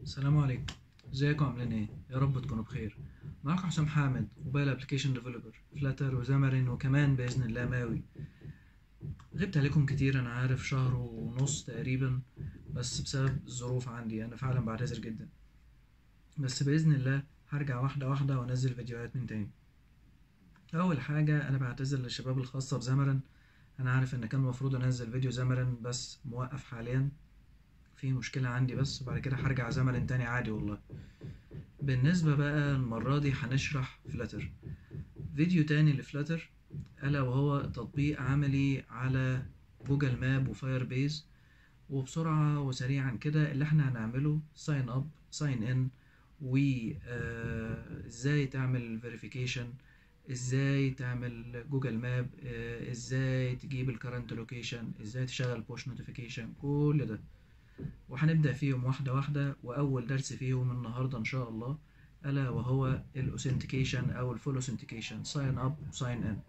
السلام عليكم ازيكم عاملين ايه يا رب تكونوا بخير معاكم حسام حامد موبايل ابلكيشن ديفلوبر فلاتر وزامرين وكمان باذن الله ماوي غبت عليكم كتير انا عارف شهر ونص تقريبا بس بسبب الظروف عندي انا فعلا بعتذر جدا بس باذن الله هرجع واحده واحده وانزل فيديوهات من تاني اول حاجه انا بعتذر للشباب الخاصه بزامرين انا عارف ان كان المفروض انزل فيديو زامرين بس موقف حاليا في مشكلة عندي بس وبعد كده هرجع زمن تاني عادي والله بالنسبة بقى المرة دي هنشرح فلاتر فيديو تاني لفلاتر ألا وهو تطبيق عملي على جوجل ماب وفاير بيز وبسرعة وسريعا كده اللي احنا هنعمله ساين اب ساين ان و آه، ازاي تعمل فيريفيكيشن ازاي تعمل جوجل ماب آه، ازاي تجيب الكرنت لوكيشن ازاي تشغل بوش نوتيفيكيشن كل ده وهنبدأ فيهم واحدة واحدة وأول درس فيهم النهاردة إن شاء الله ألا وهو الأوثنتيكيشن أو الفول أوثنتيكيشن ساين أب وساين إن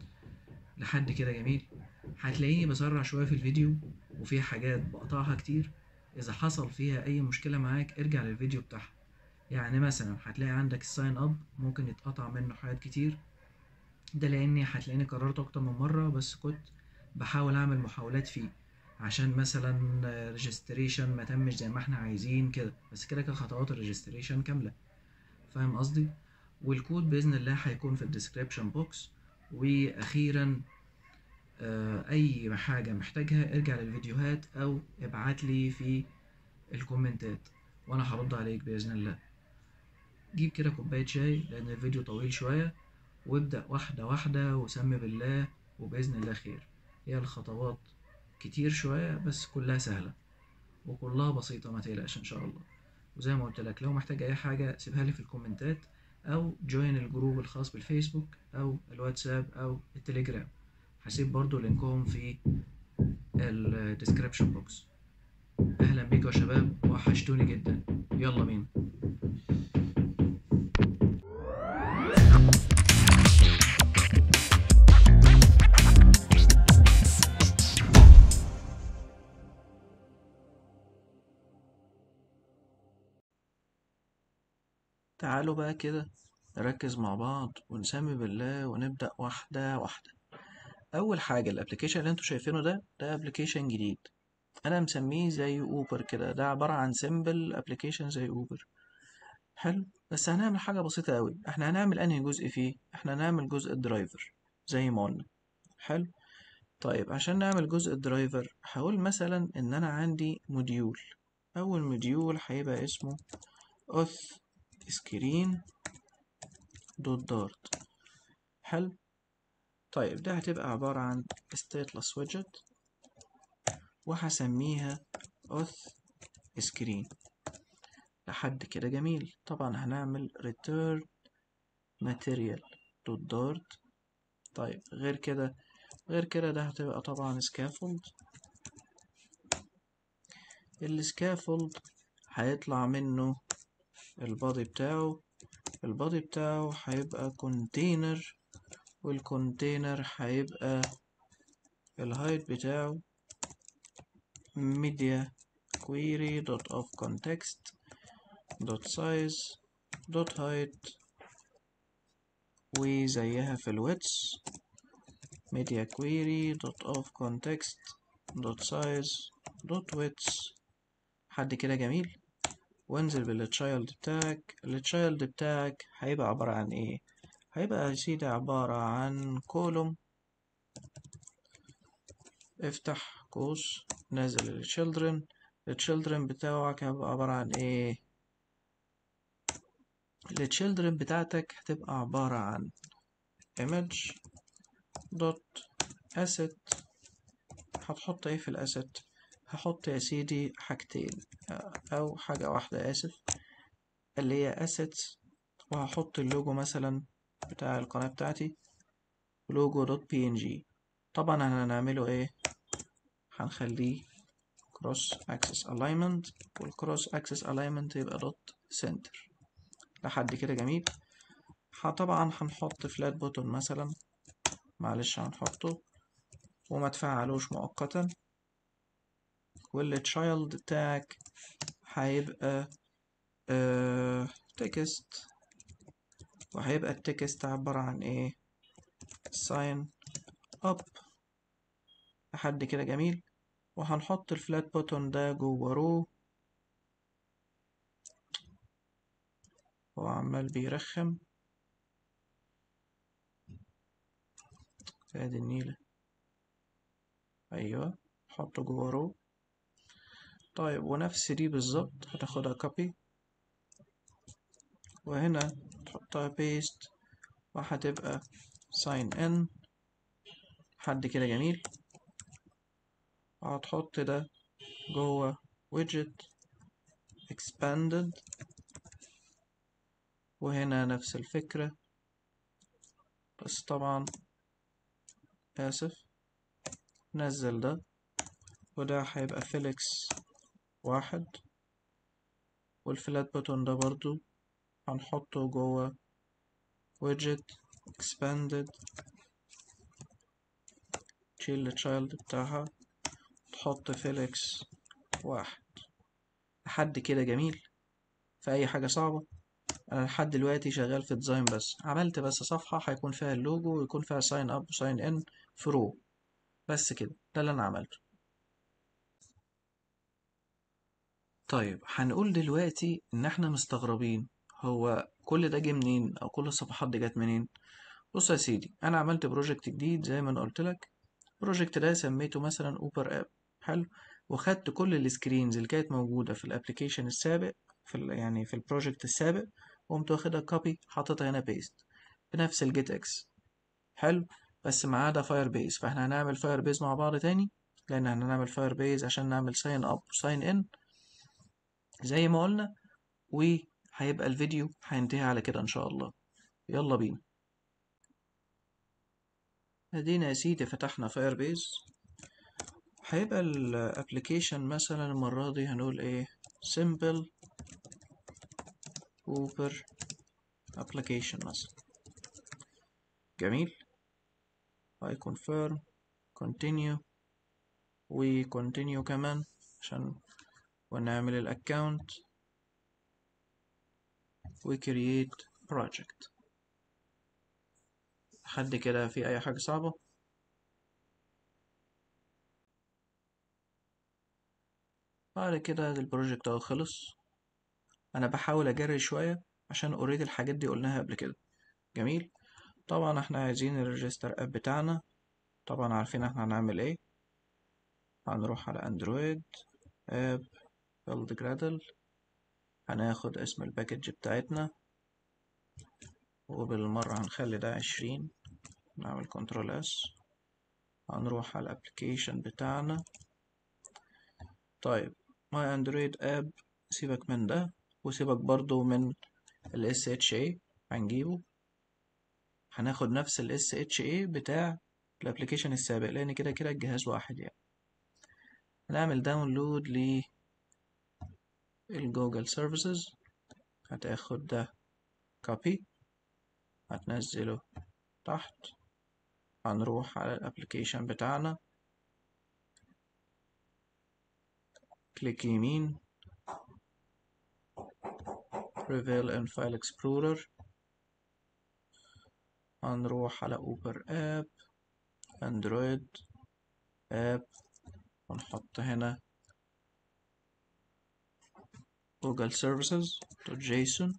لحد كده جميل هتلاقيني بسرع شوية في الفيديو وفي حاجات بقطعها كتير إذا حصل فيها أي مشكلة معاك ارجع للفيديو بتاعها يعني مثلا هتلاقي عندك الساين أب ممكن يتقطع منه حاجات كتير ده لأني هتلاقيني كررته أكتر من مرة بس كنت بحاول أعمل محاولات فيه عشان مثلا ريجستريشن ما تمش زي ما احنا عايزين كده بس كده كده خطوات الريجستريشن كامله فاهم قصدي والكود باذن الله هيكون في الديسكريبشن بوكس واخيرا آه، اي حاجه محتاجها ارجع للفيديوهات او ابعت لي في الكومنتات وانا هرد عليك باذن الله جيب كده كوبايه شاي لان الفيديو طويل شويه وابدا واحده واحده وسمي بالله وباذن الله خير هي الخطوات كتير شوية بس كلها سهلة وكلها بسيطة ما تقلقش إن شاء الله وزي ما قلت لك لو محتاج أي حاجة سيبها لي في الكومنتات أو جوين الجروب الخاص بالفيسبوك أو الواتساب أو التليجرام هسيب برضو لينكهم في الديسكريبشن بوكس أهلا بيكم يا شباب وحشتوني جدا يلا بينا تعالوا بقى كده نركز مع بعض ونسمي بالله ونبدأ واحدة واحدة أول حاجة الابلكيشن اللي انتوا شايفينه ده ده ابلكيشن جديد أنا مسميه زي أوبر كده ده عبارة عن سيمبل ابلكيشن زي أوبر حلو بس هنعمل حاجة بسيطة أوي احنا هنعمل أنهي جزء فيه احنا هنعمل جزء الدرايفر زي ما قلنا حلو طيب عشان نعمل جزء الدرايفر هقول مثلا إن أنا عندي موديول أول موديول هيبقى اسمه auth سكرين دوت دارت حلو طيب ده هتبقى عبارة عن stateless widget وهسميها auth screen لحد كده جميل طبعا هنعمل return material دوت دارت طيب غير كده غير كده ده هتبقى طبعا scaffold السكافولد هيطلع منه البادي بتاعه البادي بتاعه هيبقى كونتينر والكونتينر هيبقى الهايت بتاعه media query dot of context dot size dot height وزيها في الويتس media query dot of context dot size dot width حد كده جميل وانزل بالتشايلد بتاعك التشايلد بتاعك هيبقى عبارة عن ايه هيبقى يا سيدي عبارة عن كولوم افتح قوس نازل التشيلدرن التشيلدرن بتاعك هيبقى عبارة عن ايه التشيلدرن بتاعتك هتبقى عبارة عن image dot asset هتحط ايه في الاسيت هحط يا سيدي حاجتين أو حاجة واحدة آسف اللي هي assets وهحط اللوجو مثلا بتاع القناة بتاعتي لوجو دوت بي ان جي طبعا هنعمله ايه هنخليه cross axis alignment والcross axis alignment يبقى دوت center لحد كده جميل طبعا هنحط فلات بوتون مثلا معلش هنحطه وما تفعلوش مؤقتا والتشايلد تاج هيبقى تكست وهيبقى التكست عبارة عن ايه sign up لحد كده جميل وهنحط الفلات بوتون ده جوه رو هو عمال بيرخم ادي النيلة ايوه حطه جوه رو طيب ونفس دي بالظبط هتاخدها كوبي وهنا تحطها بيست وهتبقى sign in حد كده جميل وهتحط ده جوه widget expanded وهنا نفس الفكرة بس طبعا آسف نزل ده وده هيبقى فيليكس واحد والفلات بوتون ده برضو هنحطه جوه widget expanded تشيل التشايلد بتاعها تحط فيليكس واحد لحد كده جميل في أي حاجة صعبة أنا لحد دلوقتي شغال في ديزاين بس عملت بس صفحة هيكون فيها اللوجو ويكون فيها ساين أب وساين إن في رو بس كده ده اللي أنا عملته طيب هنقول دلوقتي إن إحنا مستغربين هو كل ده جه منين أو كل الصفحات دي جت منين بص يا سيدي أنا عملت بروجكت جديد زي ما أنا قلت لك البروجكت ده سميته مثلا أوبر آب حلو وخدت كل السكرينز اللي كانت موجودة في الابليكيشن السابق في ال يعني في البروجكت السابق وقمت واخدها كوبي حاططها هنا بيست بنفس الجيت اكس حلو بس ما عدا فاير بيز فاحنا هنعمل فاير بيز مع بعض تاني لان هنعمل فاير بيز عشان نعمل ساين اب وساين ان زي ما قلنا وهيبقى الفيديو هينتهي على كده ان شاء الله يلا بينا ادينا يا سيدي فتحنا فاير بيز هيبقى الابلكيشن مثلا المرة دي هنقول ايه simple اوبر application مثلا جميل I confirm continue و continue كمان عشان ونعمل الاكونت و create project حد كده في اي حاجة صعبة بعد كده البروجكت اهو خلص انا بحاول اجري شوية عشان اوريدي الحاجات دي قلناها قبل كده جميل طبعا احنا عايزين الريجستر اب بتاعنا طبعا عارفين احنا هنعمل ايه هنروح على اندرويد اب build gradle هناخد اسم الباكج بتاعتنا وبالمرة هنخلي ده عشرين نعمل كنترول اس هنروح على الابليكيشن بتاعنا طيب ماي اندرويد اب سيبك من ده وسيبك برضو من ال SHA هنجيبه هناخد نفس ال SHA بتاع الابليكيشن السابق لان كده كده الجهاز واحد يعني هنعمل داونلود ل الجوجل سيرفيسز هتاخد ده كوبي هتنزله تحت هنروح على الابليكيشن بتاعنا كليك يمين reveal in file explorer هنروح على اوبر اب اندرويد اب ونحط هنا جوجل سيرفيسز جيسون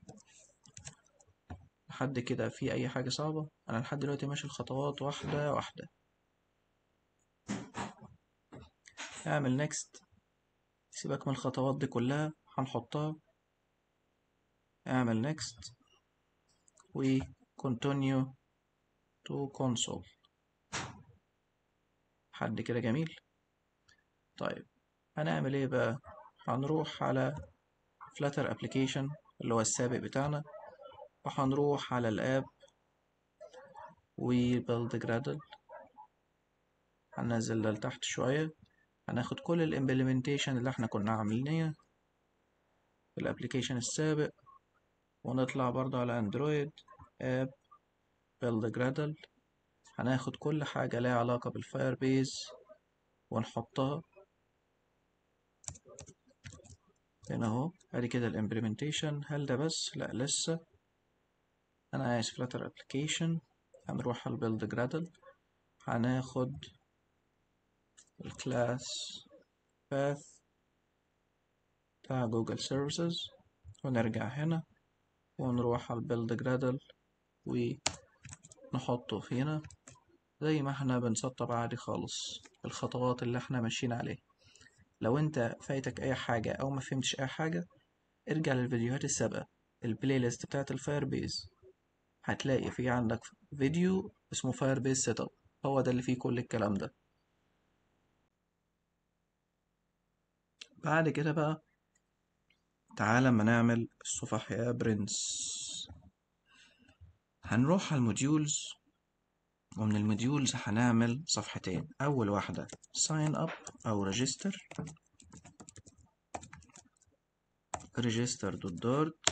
لحد كده في اي حاجة صعبة انا لحد دلوقتي ماشي الخطوات واحدة واحدة اعمل نيكست سيبك من الخطوات دي كلها هنحطها اعمل next و continue to console حد كده جميل طيب هنعمل ايه بقى هنروح على flutter application اللي هو السابق بتاعنا وهنروح على الاب و build gradle هننزل ده لتحت شوية هناخد كل الامبلمنتيشن اللي احنا كنا عاملينها في الابليكيشن السابق ونطلع برضه على اندرويد اب build gradle هناخد كل حاجة ليها علاقة بالفاير بيز ونحطها هنا اهو ادي كده الامبلمنتيشن هل ده بس لا لسه انا عايز فلاتر ابلكيشن هنروح على البيلد جرادل هناخد الكلاس باث بتاع جوجل سيرفيسز ونرجع هنا ونروح على البيلد جرادل ونحطه هنا زي ما احنا بنسطب عادي خالص الخطوات اللي احنا ماشيين عليها لو انت فايتك اي حاجة او ما فهمتش اي حاجة ارجع للفيديوهات السابقة البلاي ليست بتاعت الفاير بيز هتلاقي في عندك فيديو اسمه فاير بيز سيت اب هو ده اللي فيه كل الكلام ده بعد كده بقى تعال اما نعمل الصفح يا برنس هنروح على الموديولز ومن الموديولز هنعمل صفحتين أول واحدة sign up أو register register دوت دارت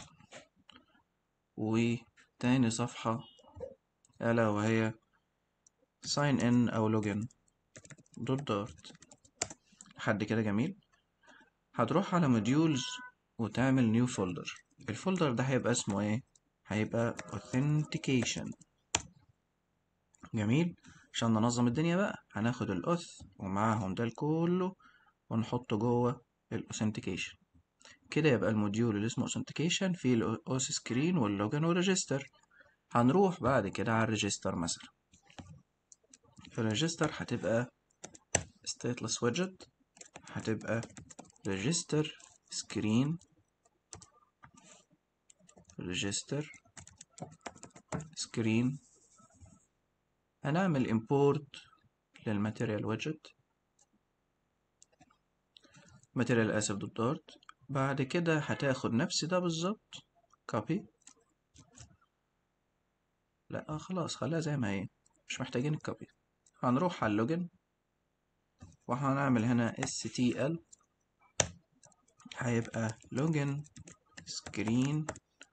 وتاني صفحة ألا وهي sign in أو login دوت دارت لحد كده جميل هتروح على موديولز وتعمل نيو فولدر الفولدر ده هيبقى اسمه ايه هيبقى authentication جميل عشان ننظم الدنيا بقى هناخد الاوث ومعاهم ده كله ونحطه جوه الاوثنتيكيشن كده يبقى الموديول اللي اسمه اوثنتيكيشن فيه الاوث سكرين واللوجن والريجستر هنروح بعد كده على الريجستر مثلا الريجستر هتبقى stateless widget هتبقى register screen register screen هنعمل import للماتيريال widget ماتيريال اسف دوت دارت بعد كده هتاخد نفس ده بالظبط copy لا آه خلاص خليها زي ما هي مش محتاجين الكوبي هنروح على اللوجن وهنعمل هنا stl هيبقى login screen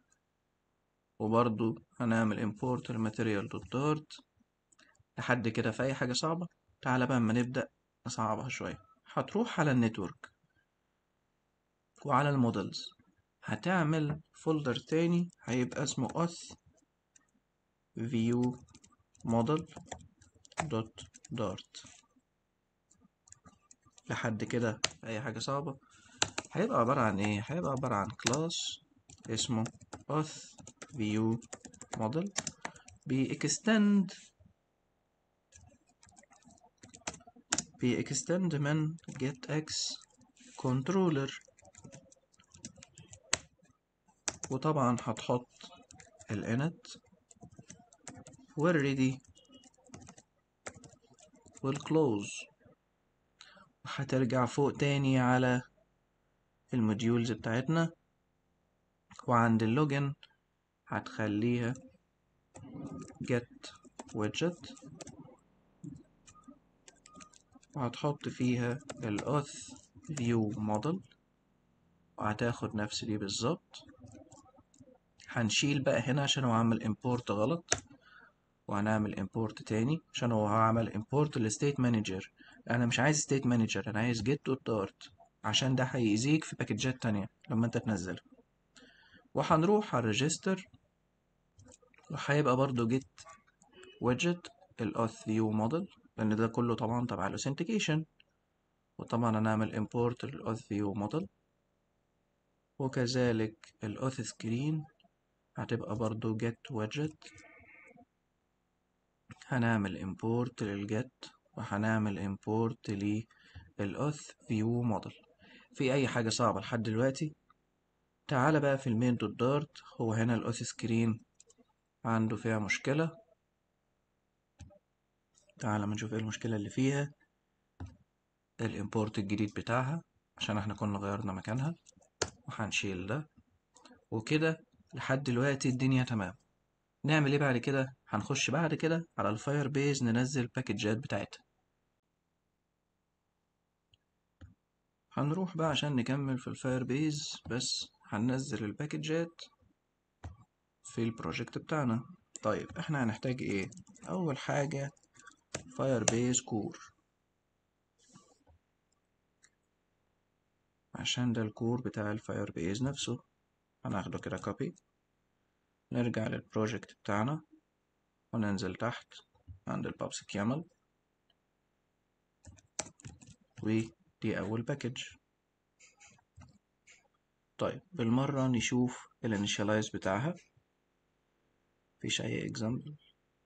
وبرضو هنعمل import الماتيريال دوت دارت لحد كده في أي حاجة صعبة تعالى بقى اما نبدأ نصعبها شوية هتروح على النتورك وعلى المودلز هتعمل فولدر تاني هيبقى اسمه auth view model dot dart لحد كده أي حاجة صعبة هيبقى عبارة عن إيه؟ هيبقى عبارة عن كلاس اسمه auth view model بيكستند بيكستند من getX controller وطبعا هتحط الانت والready والclose وهترجع فوق تاني على الموديولز بتاعتنا وعند اللوجن هتخليها get widget وهتحط فيها الauth view model وهتاخد نفس دي بالظبط هنشيل بقى هنا عشان هو عمل import غلط وهنعمل import تاني عشان هو عمل import للstate manager انا مش عايز state manager انا عايز get dart عشان ده هيأذيك في باكجات تانية لما انت تنزلها وهنروح على الريجستر وهيبقى برضو get widget الauth view model لان ده كله طبعا تبع الاوثنتيكيشن وطبعا هنعمل import للauth view model وكذلك الauth screen هتبقى برضو get widget هنعمل import للget وهنعمل import للauth view model في اي حاجة صعبة لحد دلوقتي تعال بقى في المين دوت دارت هو هنا الاوث سكرين عنده فيها مشكلة تعال ما نشوف ايه المشكلة اللي فيها الامبورت الجديد بتاعها عشان احنا كنا غيرنا مكانها وهنشيل ده وكده لحد دلوقتي الدنيا تمام نعمل ايه بعد كده هنخش بعد كده على الفاير بيز ننزل الباكجات بتاعتها هنروح بقى عشان نكمل في الفاير بيز بس هننزل الباكجات في البروجكت بتاعنا طيب احنا هنحتاج ايه اول حاجة فاير بيز كور عشان ده الكور بتاع الفاير بيز نفسه هناخده كده كوبي نرجع للبروجكت بتاعنا وننزل تحت عند البابسك يامل ودي أول باكج طيب بالمرة نشوف الانيشالايز بتاعها مفيش أي اكزامبل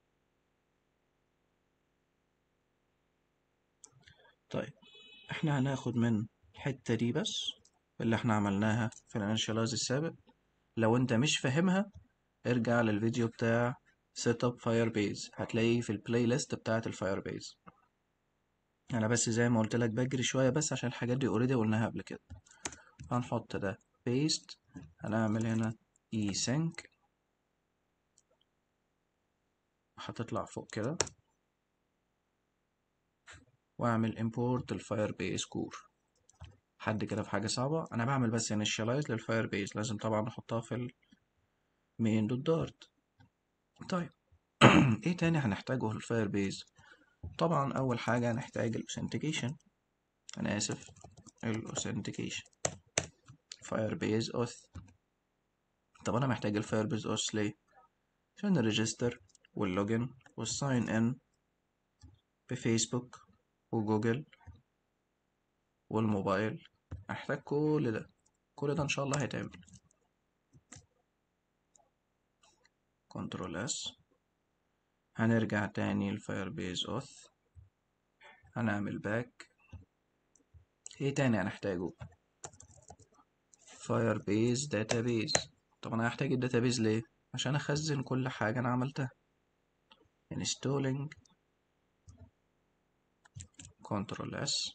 طيب احنا هناخد من الحتة دي بس اللي احنا عملناها في الانيشالايز السابق لو انت مش فاهمها ارجع للفيديو بتاع سيت اب فاير بيز هتلاقيه في البلاي ليست بتاعة الفاير بيز انا بس زي ما قلت لك بجري شوية بس عشان الحاجات دي اوريدي قلناها قبل كده هنحط ده بيست هنعمل هنا اي سينك هتطلع فوق كده واعمل امبورت الفاير بيز كور حد كده في حاجة صعبة انا بعمل بس initialize للفاير بيز لازم طبعا احطها في المين دوت دارت طيب ايه تاني هنحتاجه في الفاير بيز طبعا اول حاجة هنحتاج الاوثنتيكيشن انا اسف الاوثنتيكيشن فاير بيز اوث طب انا محتاج الفاير بيز اوث ليه عشان الريجستر واللوجن والساين ان بفيسبوك وجوجل والموبايل هحتاج كل ده كل ده ان شاء الله هيتعمل كنترول اس هنرجع تاني الفاير بيز اوث هنعمل باك ايه تاني هنحتاجه فاير بيز داتابيز طب انا هحتاج الداتابيز ليه عشان اخزن كل حاجة انا عملتها installing كنترول اس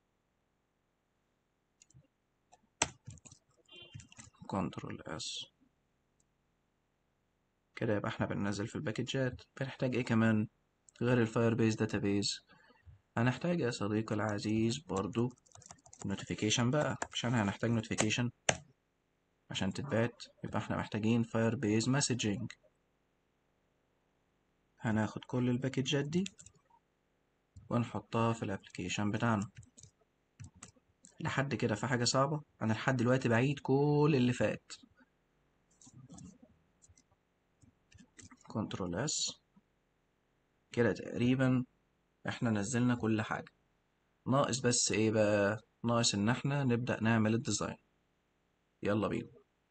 كنترول اس كده يبقى احنا بننزل في الباكجات بنحتاج ايه كمان غير الفاير بيز داتابيز هنحتاج يا صديقي العزيز برضو نوتيفيكيشن بقى عشان هنحتاج نوتيفيكيشن عشان تتبعت يبقى احنا محتاجين فاير بيز مسجنج هناخد كل الباكجات دي ونحطها في الابليكيشن بتاعنا لحد كده في حاجة صعبة أنا لحد دلوقتي بعيد كل اللي فات كنترول اس كده تقريبا احنا نزلنا كل حاجة ناقص بس ايه بقى ناقص ان احنا نبدأ نعمل الديزاين يلا بينا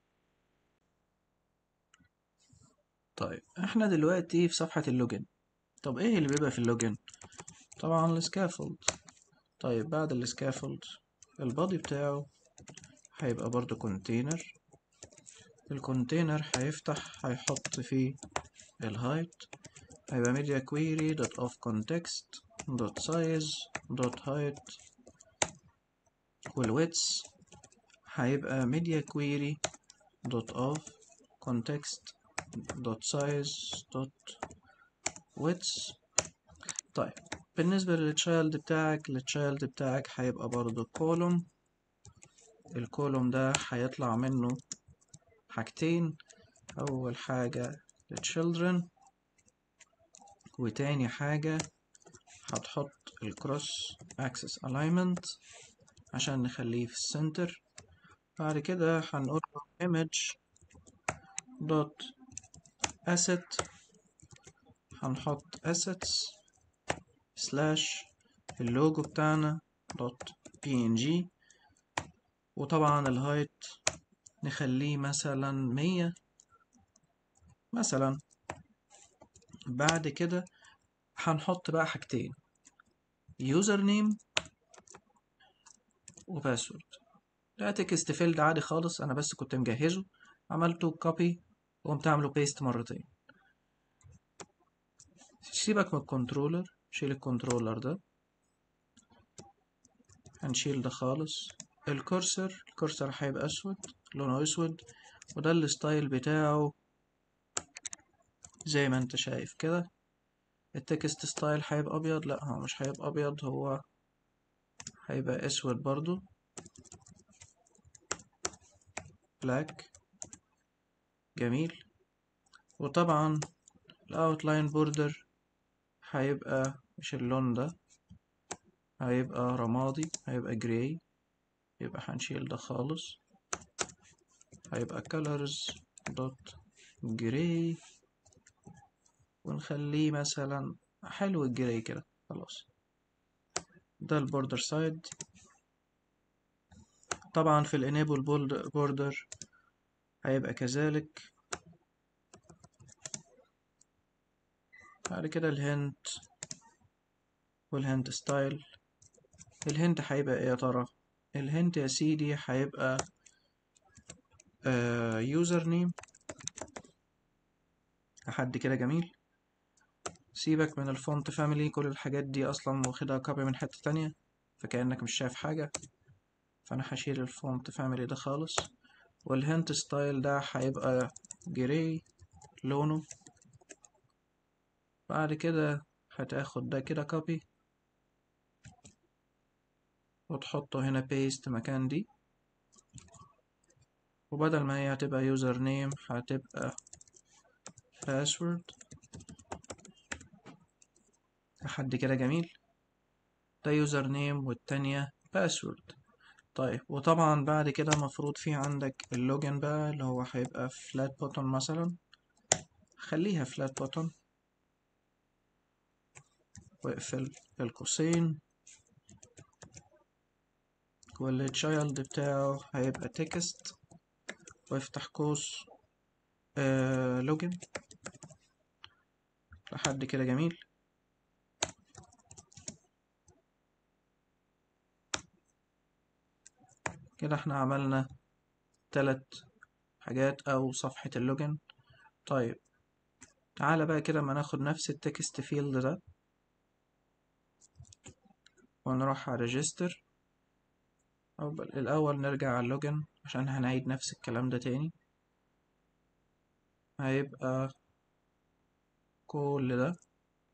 طيب احنا دلوقتي في صفحة اللوجن طب ايه اللي بيبقى في اللوجن طبعا السكافولد طيب بعد السكافولد البادي بتاعه هيبقى برضو كونتينر الكونتينر هيفتح هيحط فيه الهايت هيبقى media query dot of context dot size dot height والويتس هيبقى media query dot of context dot size dot width طيب بالنسبة للتشايلد بتاعك التشايلد بتاعك هيبقى برضو كولوم الكولوم ده هيطلع منه حاجتين أول حاجة للchildren وتاني حاجة هتحط الكروس اكسس alignment عشان نخليه في السنتر بعد كده هنقول له image dot asset هنحط assets سلاش اللوجو بتاعنا دوت بي ان جي وطبعا الهايت نخليه مثلا مية مثلا بعد كده هنحط بقى حاجتين يوزر نيم وباسورد ده تكست فيلد عادي خالص انا بس كنت مجهزه عملته كوبي وقمت عامله بيست مرتين سيبك من الكنترولر شيل الكنترولر ده هنشيل ده خالص الكورسر الكورسر هيبقى اسود لونه اسود وده الستايل بتاعه زي ما انت شايف كده التكست ستايل هيبقى ابيض لا هو مش هيبقى ابيض هو هيبقى اسود برضو بلاك جميل وطبعا الاوتلاين بوردر هيبقى مش اللون ده هيبقى رمادي هيبقى جراي يبقى هنشيل ده خالص هيبقى colors dot gray ونخليه مثلا حلو الجراي كده خلاص ده البوردر سايد طبعا في الانيبل بوردر هيبقى كذلك بعد كده الهنت والهنت ستايل الهنت هيبقى ايه يا ترى الهنت يا سيدي هيبقى يوزر نيم لحد كده جميل سيبك من الفونت فاميلي كل الحاجات دي اصلا واخدها كوبي من حتة تانية فكأنك مش شايف حاجة فانا هشيل الفونت فاميلي ده خالص والهنت ستايل ده هيبقى جراي لونه بعد كده هتاخد ده كده كوبي وتحطه هنا بيست مكان دي وبدل ما هي هتبقى يوزر نيم هتبقى باسورد لحد كده جميل ده يوزر نيم والتانية باسورد طيب وطبعا بعد كده مفروض في عندك اللوجن بقى اللي هو هيبقى فلات بوتون مثلا خليها فلات بوتون واقفل القوسين والتشايلد بتاعه هيبقى تكست وافتح قوس آه لوجن لحد كده جميل كده احنا عملنا تلات حاجات او صفحة اللوجن طيب تعالى بقى كده ما ناخد نفس التكست فيلد ده ونروح على ريجستر أو الأول نرجع على اللوجن عشان هنعيد نفس الكلام ده تاني هيبقى كل ده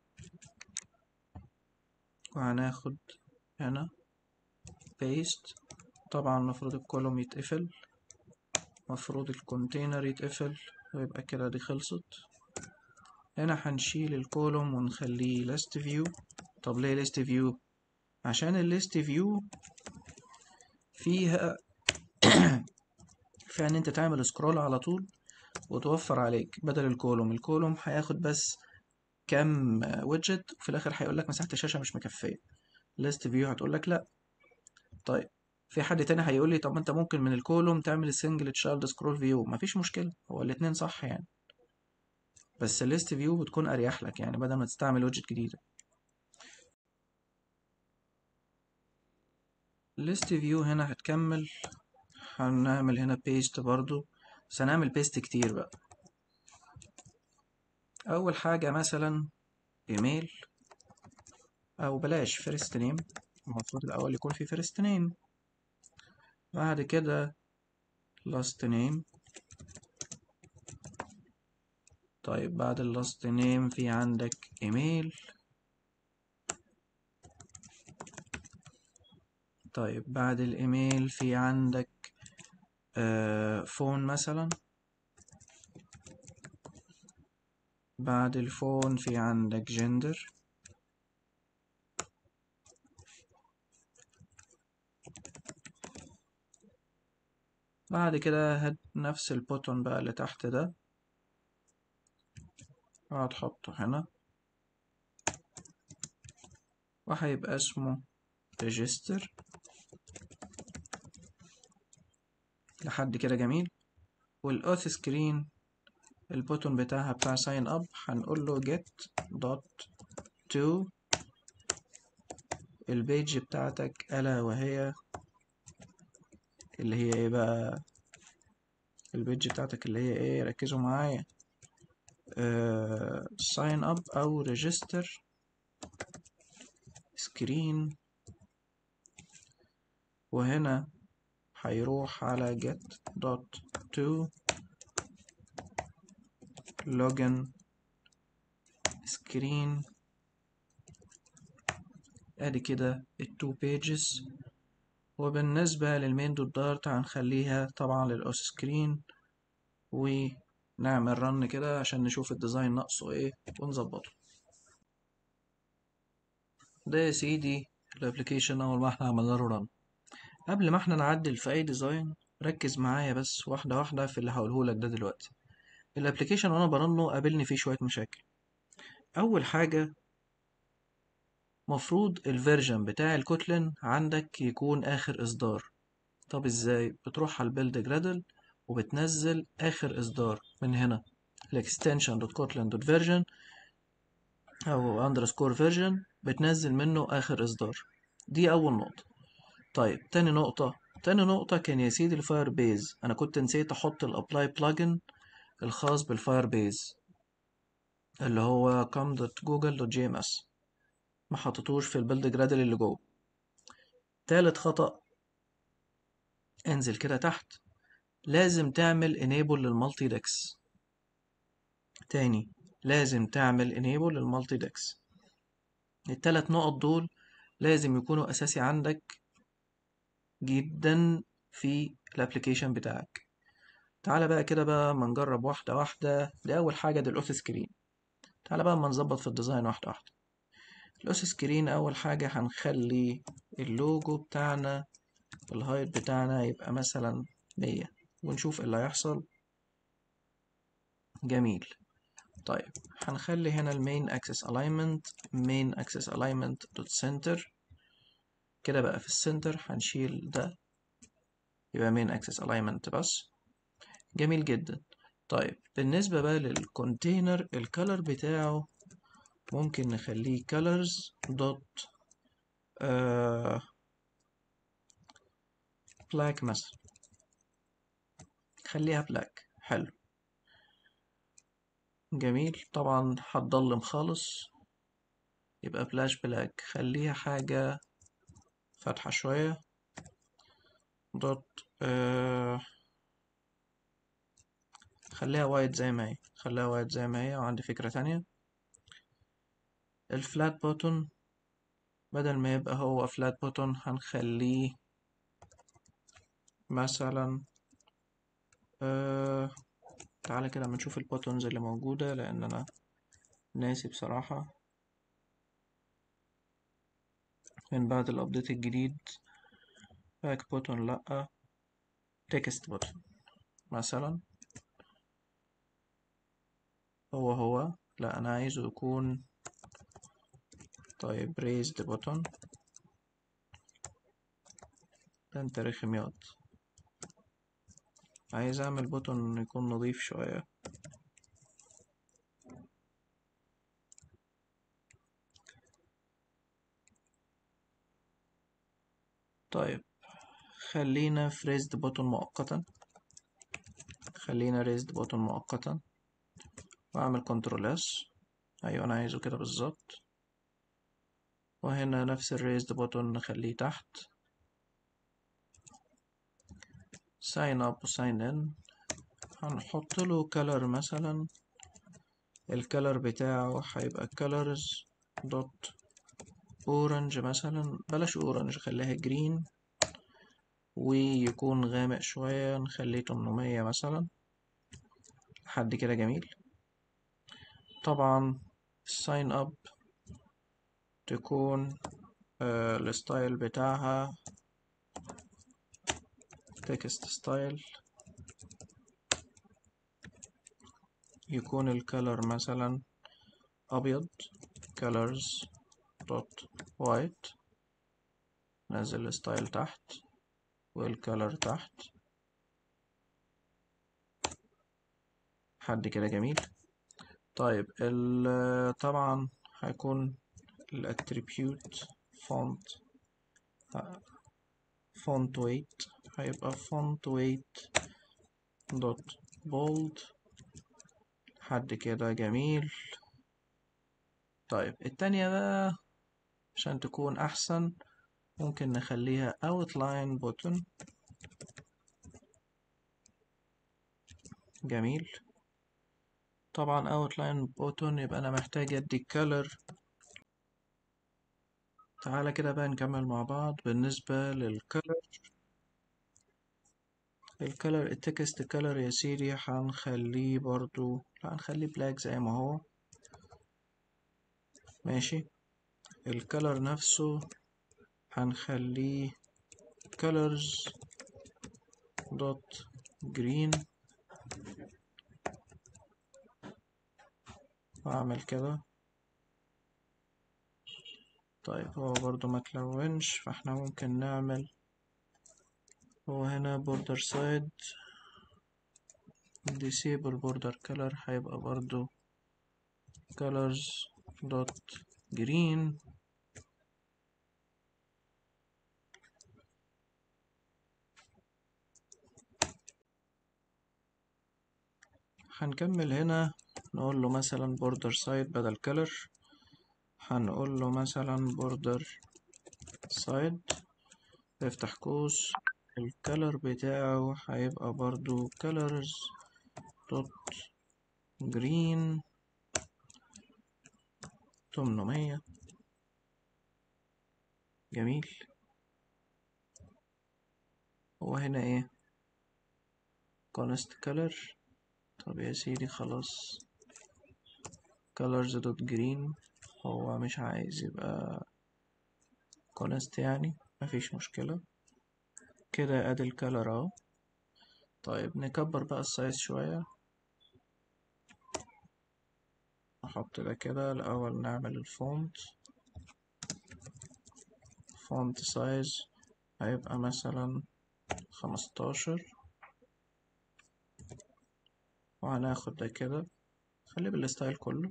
وهناخد هنا paste طبعا المفروض الكولوم يتقفل مفروض الكونتينر يتقفل ويبقى كده دي خلصت هنا هنشيل الكولوم ونخليه list view طب ليه list view عشان الليست فيو فيها فيها ان انت تعمل سكرول على طول وتوفر عليك بدل الكولوم الكولوم هياخد بس كام ويدجت وفي الاخر هيقول لك مساحه الشاشه مش مكفيه ليست فيو هتقول لك لا طيب في حد تاني هيقول لي طب ما انت ممكن من الكولوم تعمل السنجل تشايلد سكرول فيو مفيش مشكله هو الاتنين صح يعني بس الليست فيو بتكون اريح لك يعني بدل ما تستعمل ويدجت جديده list view هنا هتكمل هنعمل هنا paste برضو بس هنعمل paste كتير بقى أول حاجة مثلا ايميل أو بلاش first name المفروض الأول يكون في first name بعد كده last name طيب بعد ال last name في عندك ايميل طيب بعد الايميل في عندك آه فون مثلا بعد الفون في عندك جندر بعد كده هات نفس البوتون بقى اللي تحت ده وهتحطه هنا وهيبقى اسمه ريجستر لحد كده جميل والاوث سكرين البوتون بتاعها بتاع ساين اب هنقول له get dot to البيج بتاعتك الا وهي اللي هي ايه بقى البيج بتاعتك اللي هي ايه ركزوا معايا ساين اب او ريجستر سكرين وهنا هيروح على get dot to login screen ادي كده التو pages وبالنسبة للمين دوت دارت هنخليها طبعا للأوس سكرين ونعمل رن كده عشان نشوف الديزاين ناقصه ايه ونظبطه ده يا سيدي الابليكيشن اول ما احنا عملنا له رن قبل ما احنا نعدل في اي ديزاين ركز معايا بس واحدة واحدة في اللي هقولهولك ده دلوقتي الابليكيشن وانا برنه قابلني فيه شوية مشاكل اول حاجة مفروض الفيرجن بتاع الكوتلين عندك يكون اخر اصدار طب ازاي بتروح على البيلد جرادل وبتنزل اخر اصدار من هنا الاكستنشن دوت كوتلين دوت فيرجن او اندرسكور فيرجن بتنزل منه اخر اصدار دي اول نقطة طيب تاني نقطة تاني نقطة كان يا سيدي الفاير بيز انا كنت نسيت احط الابلاي بلجن الخاص بالفاير بيز اللي هو com.google.gms ما حطيتوش في البيلد جرادل اللي جوه تالت خطأ انزل كده تحت لازم تعمل enable للمالتي ديكس تاني لازم تعمل enable للمالتي ديكس التلات نقط دول لازم يكونوا اساسي عندك جدا في الابليكيشن بتاعك تعالى بقى كده بقى ما نجرب واحدة واحدة دي أول حاجة دي الأوث سكرين تعالى بقى ما نظبط في الديزاين واحدة واحدة الأوث سكرين أول حاجة هنخلي اللوجو بتاعنا الهايت بتاعنا يبقى مثلا مية ونشوف اللي هيحصل جميل طيب هنخلي هنا المين اكسس الاينمنت مين اكسس الاينمنت دوت سنتر كده بقى في السنتر هنشيل ده يبقى مين اكسس الاينمنت بس جميل جدا طيب بالنسبة بقى للكونتينر الكالر بتاعه ممكن نخليه colors دوت آه black مثلا خليها black حلو جميل طبعا هتضلم خالص يبقى بلاش بلاك خليها حاجة فاتحة شوية دوت آه خليها وايت زي ما هي خليها وايت زي ما هي وعندي فكرة تانية الفلات بوتون بدل ما يبقى هو فلات بوتون هنخليه مثلا آه تعالى كده اما نشوف البوتونز اللي موجودة لأن أنا ناسي بصراحة من بعد الأبديت الجديد باك بوتون لأ تكست بوتون مثلا هو هو لا أنا عايزه يكون طيب raised button ده انت رخم ياض عايز اعمل بوتون يكون نظيف شوية طيب خلينا في raised button مؤقتا خلينا raised button مؤقتا واعمل كنترول اس ايوه انا عايزه كده بالظبط وهنا نفس الريزد بوتون نخليه تحت sign up و sign in هنحط له color مثلا الكالر بتاعه هيبقى colors دوت orange مثلا بلاش orange خليها green ويكون غامق شوية نخليه 800 مثلا لحد كده جميل طبعا sign up تكون آه الستايل بتاعها text style يكون الكالر مثلا أبيض colors dot white نزل الستايل تحت والكالر تحت حد كده جميل طيب ال طبعا هيكون الاتريبيوت font font weight هيبقى font weight dot bold حد كده جميل طيب التانية بقى عشان تكون أحسن ممكن نخليها outline button جميل طبعا outline button يبقى أنا محتاج أدي color تعالى كده بقى نكمل مع بعض بالنسبة للكلر الكلر التكست كلر يا سيدي هنخليه برضو لا هنخليه بلاك زي ما هو ماشي الكلر نفسه هنخليه colors dot green واعمل كده طيب هو برضو ما تلونش فاحنا ممكن نعمل هو هنا border side disable border color هيبقى برضو colors dot green هنكمل هنا نقول له مثلا border side بدل color هنقول له مثلا border side افتح قوس الكالر بتاعه هيبقى برضو colors dot green تمنمية جميل هو هنا ايه const color طب يا سيدي خلاص colors dot green هو مش عايز يبقى const يعني مفيش مشكلة كده ادي الكالر اهو طيب نكبر بقى السايز شوية نحط ده كده الأول نعمل الفونت فونت سايز هيبقى مثلا خمستاشر وهناخد ده كده خليه بالستايل كله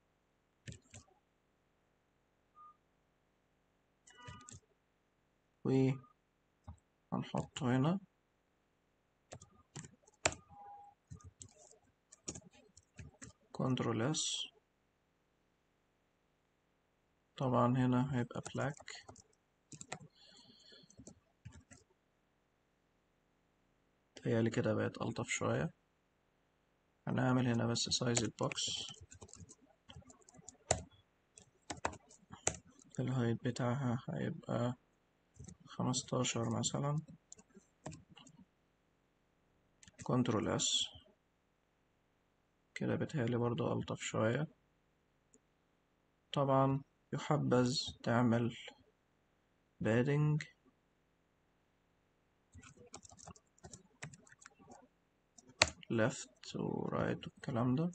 وهنحطه هنا كنترول اس طبعا هنا هيبقى بلاك تهيألي كده بقت ألطف شوية هنعمل هنا بس سايز البوكس الهايت بتاعها هيبقى خمستاشر مثلا كنترول اس كده بتهيألي برضو ألطف شوية طبعا يحبذ تعمل بادنج left و right والكلام ده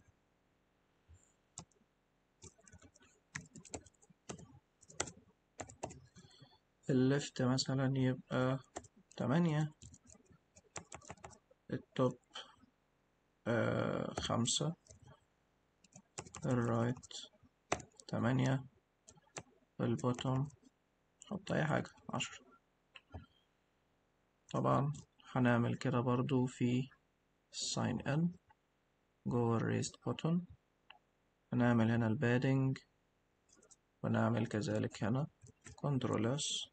الليفت مثلا يبقى تمانية التوب آه خمسة الرايت تمانية البوتوم حط أي حاجة عشرة طبعا هنعمل كده برضو في sign in جوه الريست بوتون هنعمل هنا البادنج ونعمل كذلك هنا كنترول اس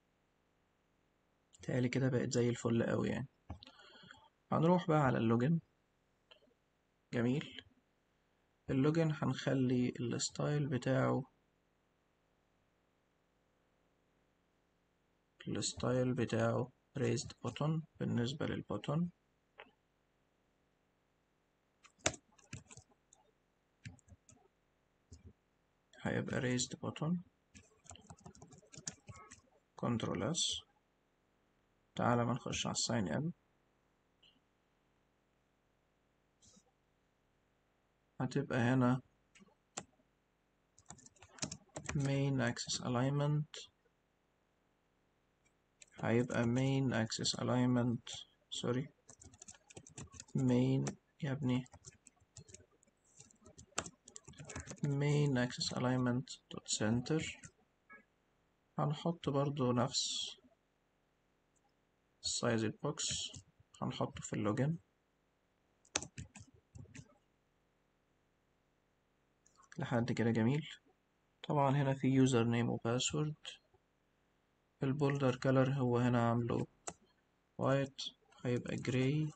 تالي كده بقت زي الفل قوي يعني هنروح بقى على اللوجن جميل اللوجن هنخلي الستايل بتاعه الستايل بتاعه raised button بالنسبة للبوتون هيبقى raised button control s تعالى ما نخش على الساين ان هتبقى هنا main axis alignment هيبقى main axis alignment sorry main يا ابني main axis alignment dot center هنحط برضو نفس size البوكس هنحطه في اللوجن لحد كده جميل طبعا هنا في يوزر نيم وباسورد البولدر كلر هو هنا عامله وايت هيبقى جراي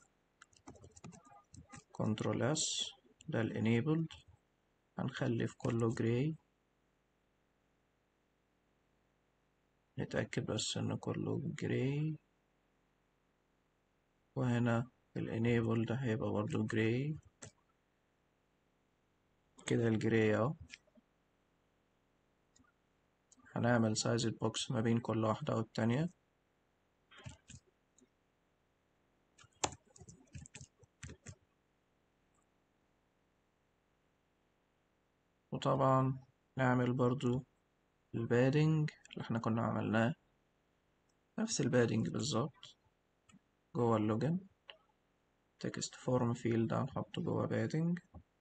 كنترول اس ده الانيبلد هنخلي في كله جراي نتأكد بس ان كله جراي وهنا الانيبل ده هيبقى برضو جراي كده الجراي اهو هنعمل سايز البوكس ما بين كل واحدة والتانية وطبعا نعمل برضو البادنج اللي احنا كنا عملناه نفس البادنج بالظبط جوه اللوجن تكست فورم فيلد هنحطه جوه بادنج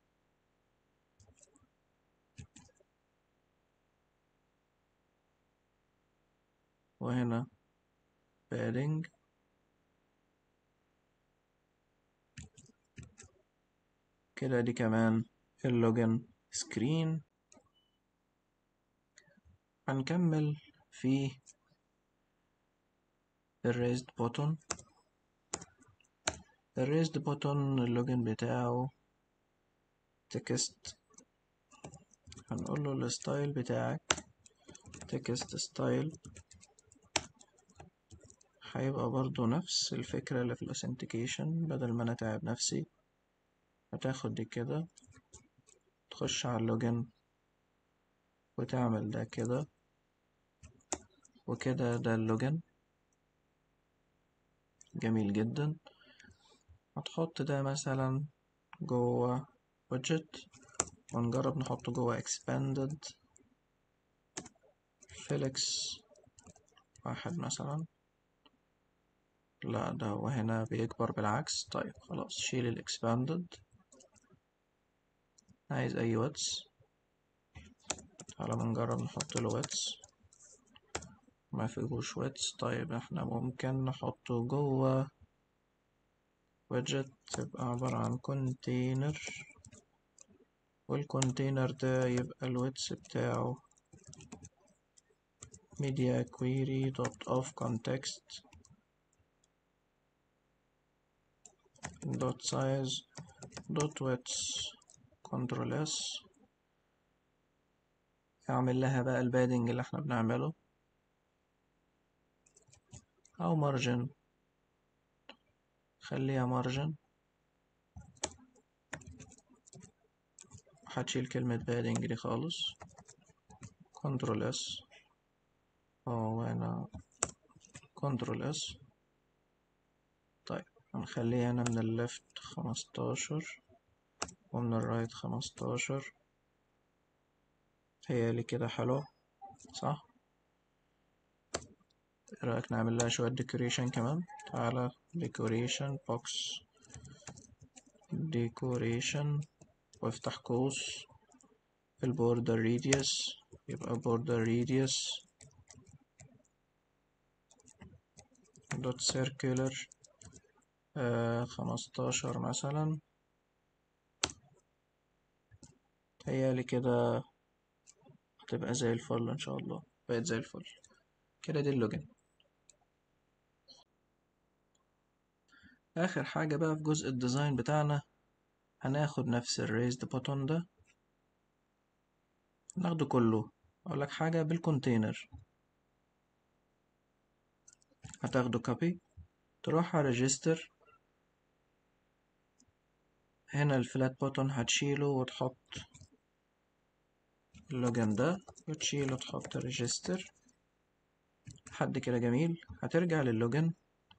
وهنا بادنج كده دي كمان اللوجن سكرين هنكمل في الريزد بوتون الريزد بوتون اللوجن بتاعه تكست هنقول له الستايل بتاعك تكست ستايل هيبقى برضو نفس الفكرة اللي في الاوثنتيكيشن بدل ما انا تعب نفسي هتاخد دي كده تخش على اللوجن وتعمل ده كده وكده ده اللوجن جميل جدا هتحط ده مثلا جوه widget ونجرب نحطه جوه expanded felix واحد مثلا لا ده هو هنا بيكبر بالعكس طيب خلاص شيل ال expanded عايز أي واتس تعالى نجرب نحط له واتس ما فيهوش واتس طيب احنا ممكن نحطه جوه widget تبقى عبارة عن كونتينر والكونتينر ده يبقى الويتس بتاعه media query dot of context dot size dot width control s اعمل لها بقى البادنج اللي احنا بنعمله او margin خليها margin هتشيل كلمة بادنج دي خالص كنترول اس اه هنا كنترول اس طيب هنخليها هنا من الليفت خمستاشر ومن الرايت خمستاشر هي اللي كده حلوة صح ايه رأيك نعمل لها شوية ديكوريشن كمان تعالى ديكوريشن بوكس ديكوريشن وافتح قوس البوردر ريديوس يبقى بوردر ريديوس دوت سيركولر خمستاشر مثلا تهيألي كده هتبقى زي الفل ان شاء الله بقت زي الفل كده دي اللوجن اخر حاجة بقى في جزء الديزاين بتاعنا هناخد نفس الريزد بوتون ده ناخده كله اقول لك حاجة بالكونتينر هتاخده كوبي تروح على ريجستر هنا الفلات بوتون هتشيله وتحط اللوجن ده وتشيله وتحط ريجستر لحد كده جميل هترجع للوجن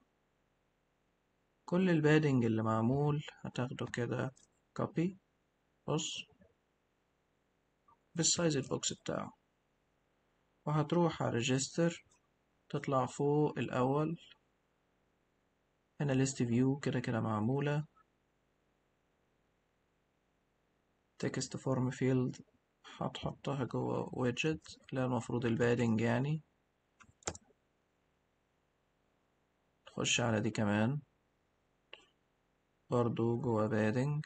كل البادنج اللي معمول هتاخده كده كوبي بص بالسايز البوكس بتاعه وهتروح على ريجستر تطلع فوق الأول هنا ليست فيو كده كده معمولة تكست فورم فيلد هتحطها جوه ويدجت اللي المفروض البادنج يعني تخش على دي كمان برضو جوه بادنج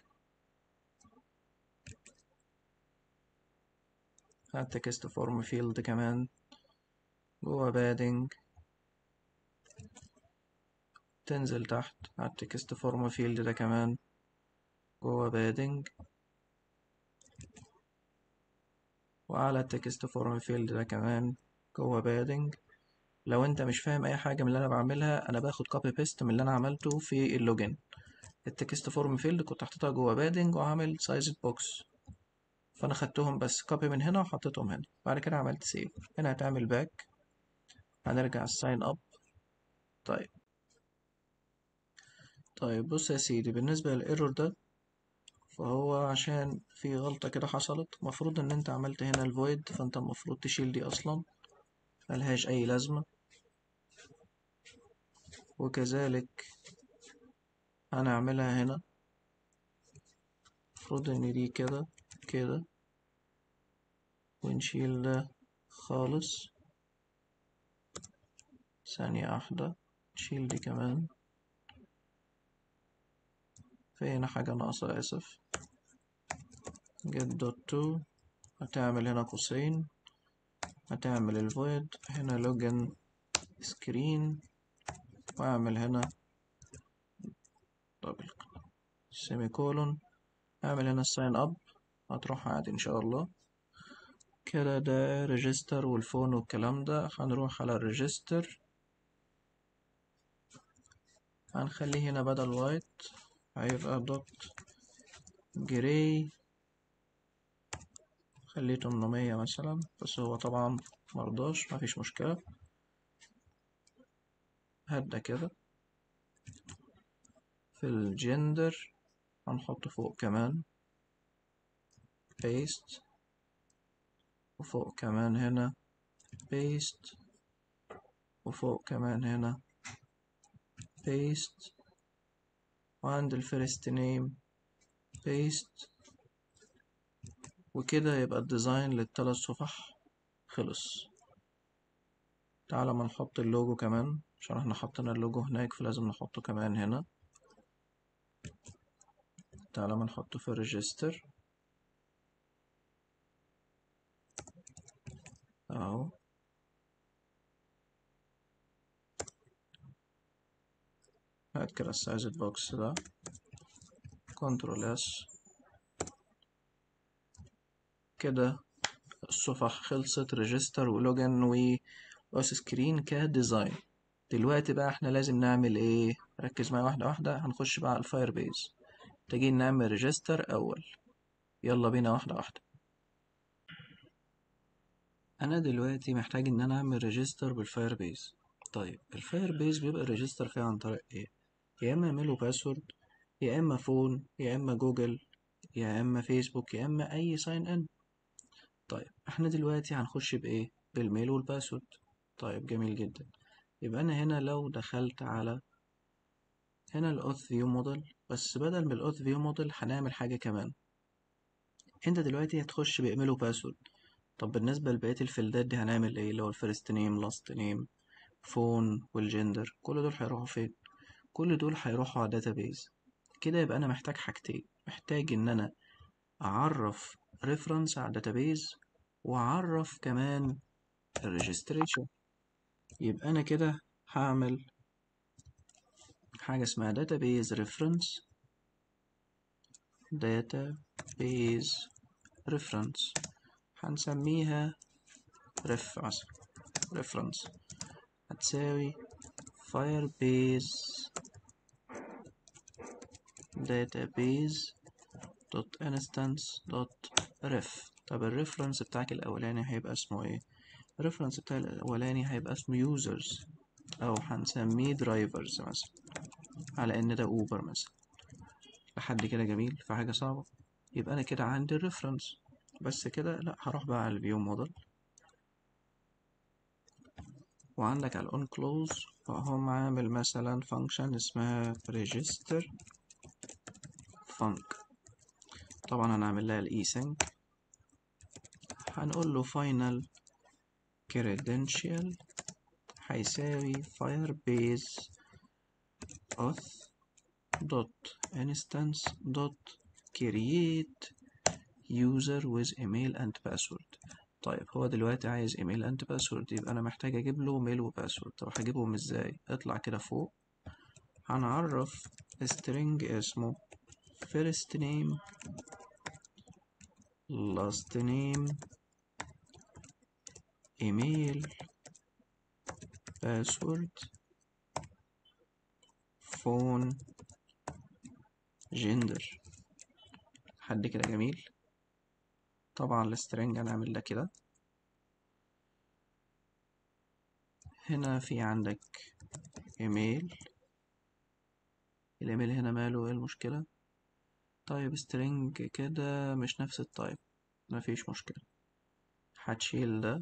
التكست فورم فيلد كمان جوه بادنج تنزل تحت على التكست فورم فيلد ده كمان جوه بادنج وعلى التكست فورم فيلد ده كمان جوه بادنج لو انت مش فاهم اي حاجه من اللي انا بعملها انا باخد كوبي بيست من اللي انا عملته في اللوجن التكست فورم فيلد كنت حاططها جوه بادنج وعامل سايز بوكس فانا خدتهم بس كوبي من هنا وحطيتهم هنا بعد كده عملت سيف هنا هتعمل باك هنرجع الساين اب طيب طيب بص يا سيدي بالنسبه للايرور ده فهو عشان في غلطة كده حصلت المفروض ان انت عملت هنا الفويد فانت المفروض تشيل دي اصلا ملهاش اي لازمة وكذلك هنعملها هنا المفروض ان دي كده كده ونشيل ده خالص ثانية واحدة نشيل دي كمان في هنا حاجة ناقصة آسف get dot to هتعمل هنا قوسين هتعمل الفويد هنا login screen واعمل هنا دبل سيمي كولون اعمل هنا الساين اب هتروح عادي ان شاء الله كده ده ريجستر والفون والكلام ده هنروح على الريجستر هنخليه هنا بدل وايت هيبقى دوت جراي خليه 800 مثلا بس هو طبعا مرضاش مفيش مشكلة هبدأ كده في الجندر هنحط فوق كمان paste وفوق كمان هنا paste وفوق كمان هنا paste وعند الفيرست نيم paste وكده يبقى الديزاين للتلات صفح خلص تعالى ما نحط اللوجو كمان عشان احنا حطينا اللوجو هناك فلازم نحطه كمان هنا تعالى ما نحطه في الريجستر اهو هات كده السايز بوكس ده كنترول اس كده الصفح خلصت ريجستر ولوجن واس سكرين كديزاين دلوقتي بقى احنا لازم نعمل ايه ركز معايا واحده واحده هنخش بقى على الفاير بيز محتاجين نعمل ريجستر اول يلا بينا واحده واحده انا دلوقتي محتاج ان انا اعمل ريجستر بالفاير بيز طيب الفاير بيز بيبقى الريجستر فيها عن طريق ايه يا اما اعمله باسورد يا اما فون يا اما جوجل يا اما فيسبوك يا اما اي ساين ان طيب احنا دلوقتي هنخش بايه بالميل والباسورد طيب جميل جدا يبقى انا هنا لو دخلت على هنا الاوث فيو موديل بس بدل من الاوث فيو موديل هنعمل حاجه كمان انت دلوقتي هتخش بايميل وباسورد طب بالنسبه لبقيه الفيلدات دي هنعمل ايه اللي هو الفيرست نيم لاست نيم فون والجندر كل دول هيروحوا فين كل دول هيروحوا على داتابيز كده يبقى انا محتاج حاجتين محتاج ان انا اعرف ريفرنس على الداتابيز واعرف كمان الريجستريشن يبقى انا كده هعمل حاجة اسمها database reference database reference هنسميها ref مثلا reference هتساوي firebase database dot instance dot ref طب الريفرنس بتاعك الأولاني هيبقى اسمه ايه؟ الريفرنس بتاعي الأولاني هيبقى اسمه users أو هنسميه drivers مثلا على إن ده أوبر مثلا لحد كده جميل في حاجة صعبة يبقى أنا كده عندي الريفرنس بس كده لأ هروح بقى على الفيو موديل وعندك على الأون كلوز فهم عامل مثلا فانكشن اسمها register func طبعا هنعمل لها الاي سync هنقول له final credential هيساوي firebase auth dot instance dot create user with email and password طيب هو دلوقتي عايز ايميل اند باسورد يبقى انا محتاج اجيب له ميل وباسورد طب هجيبهم ازاي اطلع كده فوق هنعرف string اسمه first name last name email password phone gender حد كده جميل طبعا السترنج هنعمل ده كده هنا في عندك ايميل الايميل هنا ماله ايه المشكلة طيب string كده مش نفس التايب مفيش مشكلة هتشيل ده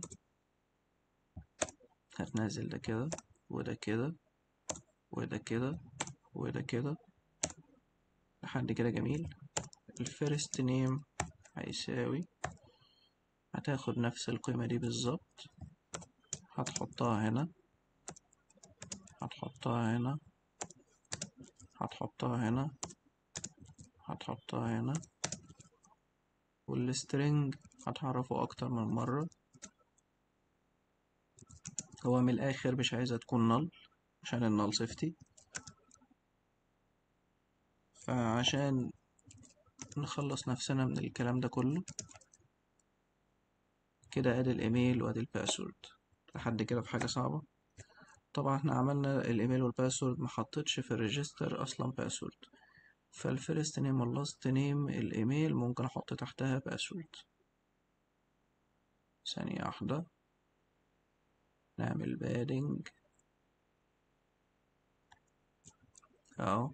هتنزل ده كده وده كده وده كده وده كده لحد كده جميل الفيرست نيم هيساوي هتاخد نفس القيمة دي بالظبط هتحطها هنا هتحطها هنا هتحطها هنا هتحطها هنا والسترنج هتعرفه أكتر من مرة هو من الآخر مش عايزها تكون نل عشان النل سيفتي فعشان نخلص نفسنا من الكلام ده كله كده ادي الايميل وادي الباسورد لحد كده في حاجة صعبة طبعا احنا عملنا الايميل والباسورد محطتش في الريجستر اصلا باسورد فالفيرست نيم واللاست نيم الايميل ممكن احط تحتها باسورد ثانية واحدة نعمل بادنج اهو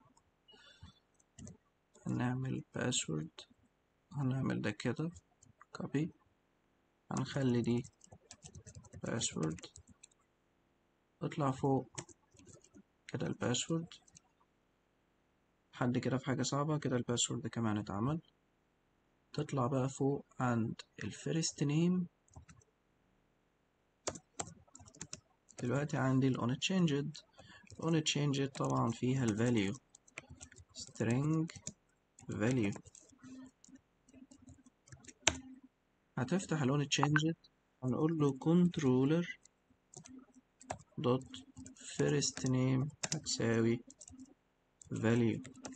هنعمل باسورد هنعمل ده كده كوبي هنخلي دي باسورد اطلع فوق كده الباسورد حد كده في حاجة صعبة كده الباسورد كمان اتعمل تطلع بقى فوق عند الفيرست نيم دلوقتي عندي ال unchanged unchanged طبعا فيها ال value string value هتفتح ال unchanged هنقول له controller dot first name هتساوي value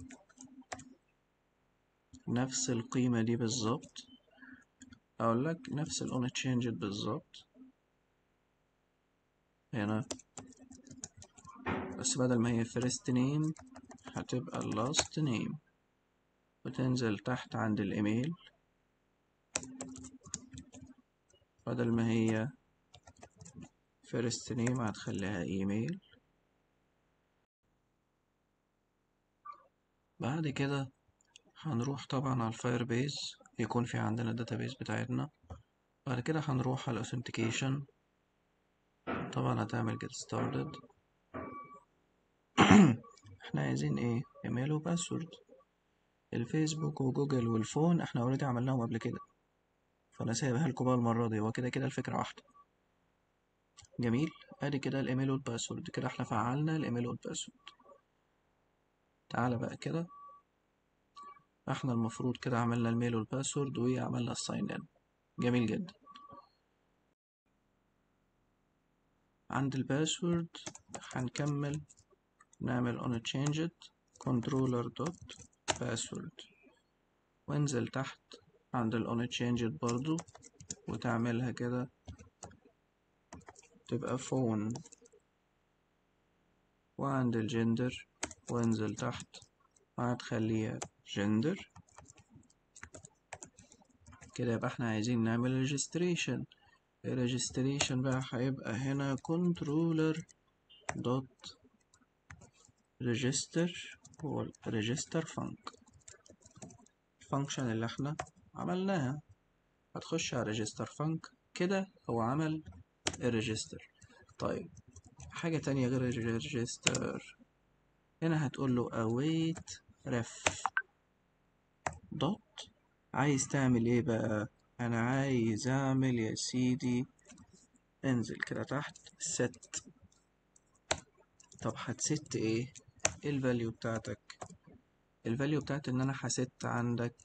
نفس القيمة دي بالظبط أقول لك نفس ال unchanged بالظبط هنا بس بدل ما هي first name هتبقى last name وتنزل تحت عند الإيميل بدل ما هي first name هتخليها ايميل بعد كده هنروح طبعا على الفاير بيز يكون في عندنا الداتابيز بتاعتنا بعد كده هنروح على الاوثنتيكيشن طبعا هتعمل get started احنا عايزين ايه ايميل وباسورد الفيسبوك وجوجل والفون احنا اوريدي عملناهم قبل كده فانا سايبها لكم بقى المره دي هو كده كده الفكره واحده جميل ادي كده الايميل والباسورد كده احنا فعلنا الايميل والباسورد تعالى بقى كده احنا المفروض كده عملنا الميل والباسورد وعملنا الساين ان جميل جدا عند الباسورد هنكمل نعمل on changed controller dot password وانزل تحت عند ال on changed برضو وتعملها كده تبقى فون وعند الجندر وانزل تحت وهتخليها جندر كده يبقى احنا عايزين نعمل ريجستريشن الريجستريشن بقى هيبقى هنا controller dot register هو register func الفانكشن اللي احنا عملناها هتخش على register func كده هو عمل الريجستر طيب حاجة تانية غير الريجستر هنا هتقول له await ref dot عايز تعمل ايه بقى انا عايز اعمل يا سيدي انزل كده تحت set طب هتست ايه ايه الفاليو بتاعتك الفاليو بتاعت ان انا هست عندك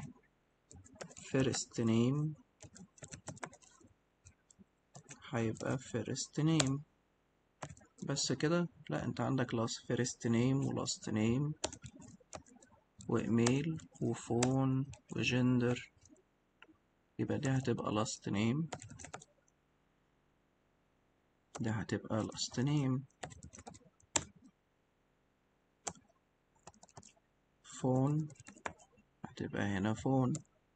first name هيبقى first name بس كده لا انت عندك last first name و last name وايميل وفون وجندر يبقى دي هتبقى last name دي هتبقى last name فون هتبقى هنا فون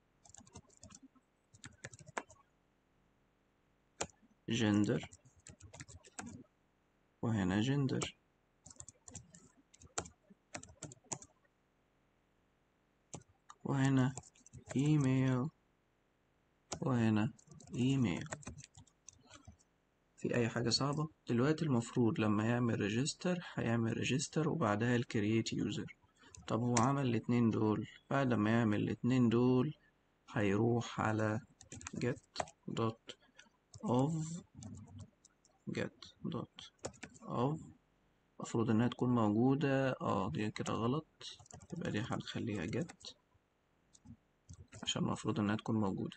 جندر وهنا جندر وهنا ايميل وهنا ايميل في اي حاجة صعبة دلوقتي المفروض لما يعمل ريجستر هيعمل ريجستر وبعدها الكرييت يوزر طب هو عمل الاتنين دول بعد ما يعمل الاتنين دول هيروح على get dot of get dot of المفروض انها تكون موجودة اه دي كده غلط يبقى دي هنخليها get عشان المفروض انها تكون موجودة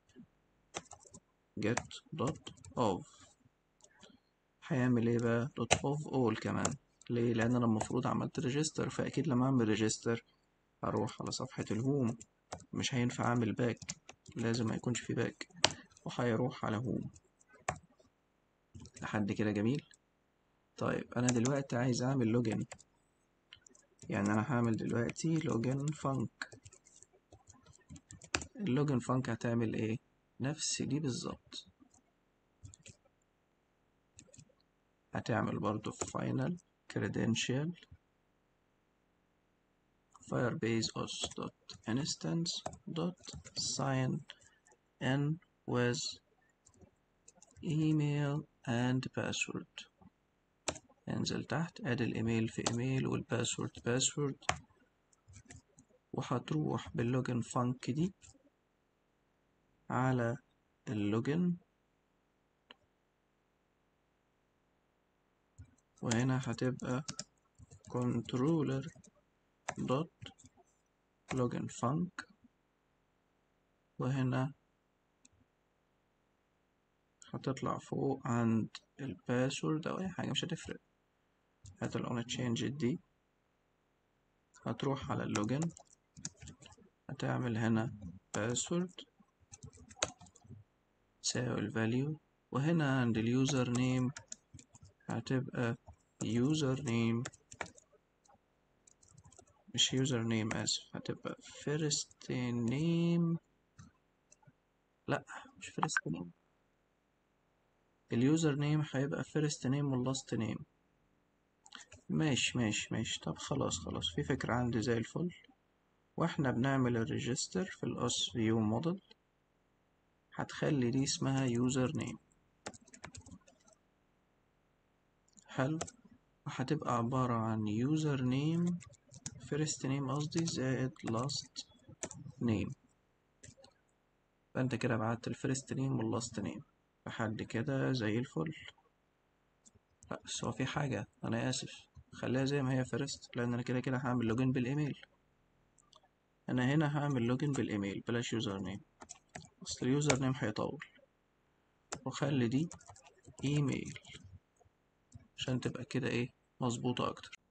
get dot of هيعمل ايه بقى dot of all كمان ليه لان انا المفروض عملت ريجستر فاكيد لما اعمل ريجستر هروح على صفحة الهوم مش هينفع اعمل باك لازم ما يكونش في باك وهيروح على هوم لحد كده جميل طيب انا دلوقتي عايز اعمل لوجن يعني انا هعمل دلوقتي لوجن فانك اللوجن فانك هتعمل ايه نفس دي بالظبط هتعمل برضو final credential firebase os dot instance dot sign in with email and password انزل تحت ادي الايميل في ايميل والباسورد باسورد وهتروح باللوجن فانك دي على اللوجن وهنا هتبقى controller dot login func وهنا هتطلع فوق عند الباسورد او اي حاجة مش هتفرق هتلاقونا تشينج دي هتروح على اللوجن هتعمل هنا باسورد تساوي الفاليو وهنا عند اليوزر نيم هتبقى يوزر نيم مش يوزر نيم اسف هتبقى first name لا مش first name اليوزر نيم هيبقى first name واللاست نيم ماشي ماشي ماشي طب خلاص خلاص في فكرة عندي زي الفل واحنا بنعمل الريجستر في الاس فيو موديل هتخلي دي اسمها يوزر نيم حلو وهتبقى عبارة عن يوزر نيم فيرست نيم قصدي زائد لاست نيم فانت كده بعت الفيرست نيم واللاست نيم لحد كده زي الفل لا بس هو في حاجة أنا آسف خليها زي ما هي فيرست لأن أنا كده كده هعمل لوجن بالإيميل أنا هنا هعمل لوجن بالإيميل بلاش يوزر نيم أصل اليوزر نيم هيطول وخلي دي إيميل عشان تبقى كده إيه مظبوطة أكتر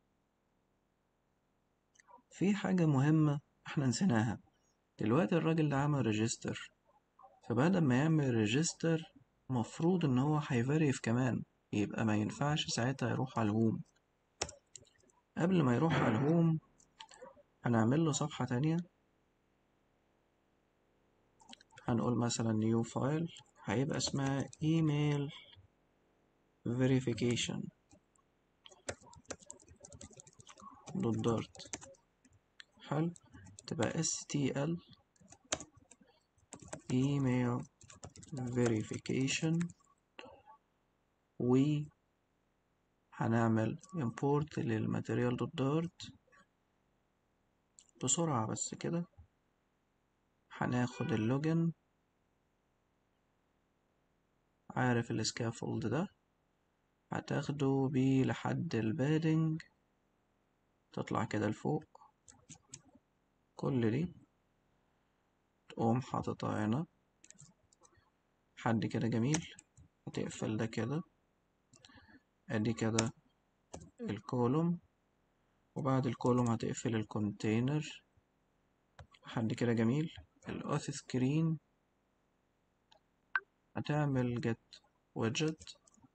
في حاجة مهمة احنا نسيناها دلوقتي الراجل ده عمل ريجستر فبعد ما يعمل ريجستر مفروض ان هو هيفيريف كمان يبقى ما ينفعش ساعتها يروح على الهوم قبل ما يروح على الهوم هنعمل له صفحة تانية هنقول مثلا نيو فايل هيبقى اسمها email verification دوت دارت حلو تبقى stl email verification و هنعمل import للماتيريال دوت دارت بسرعة بس كده هناخد اللوجن عارف السكافولد ده هتاخده بيه لحد البادنج تطلع كده لفوق كل دي تقوم حاططها هنا حد كده جميل هتقفل ده كده ادي كده الكولوم وبعد الكولوم هتقفل الكونتينر حد كده جميل الاوث سكرين هتعمل get widget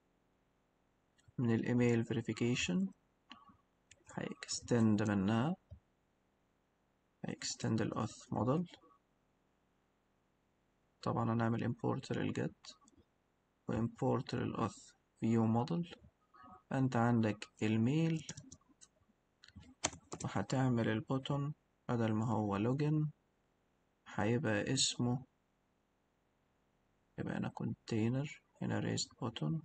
من الايميل verification هيكستند منها هيكستند الاوث موديل طبعا هنعمل import للجت وimport للauth view model فانت عندك الميل وهتعمل البوتون بدل ما هو login هيبقى اسمه يبقى هنا container هنا raised button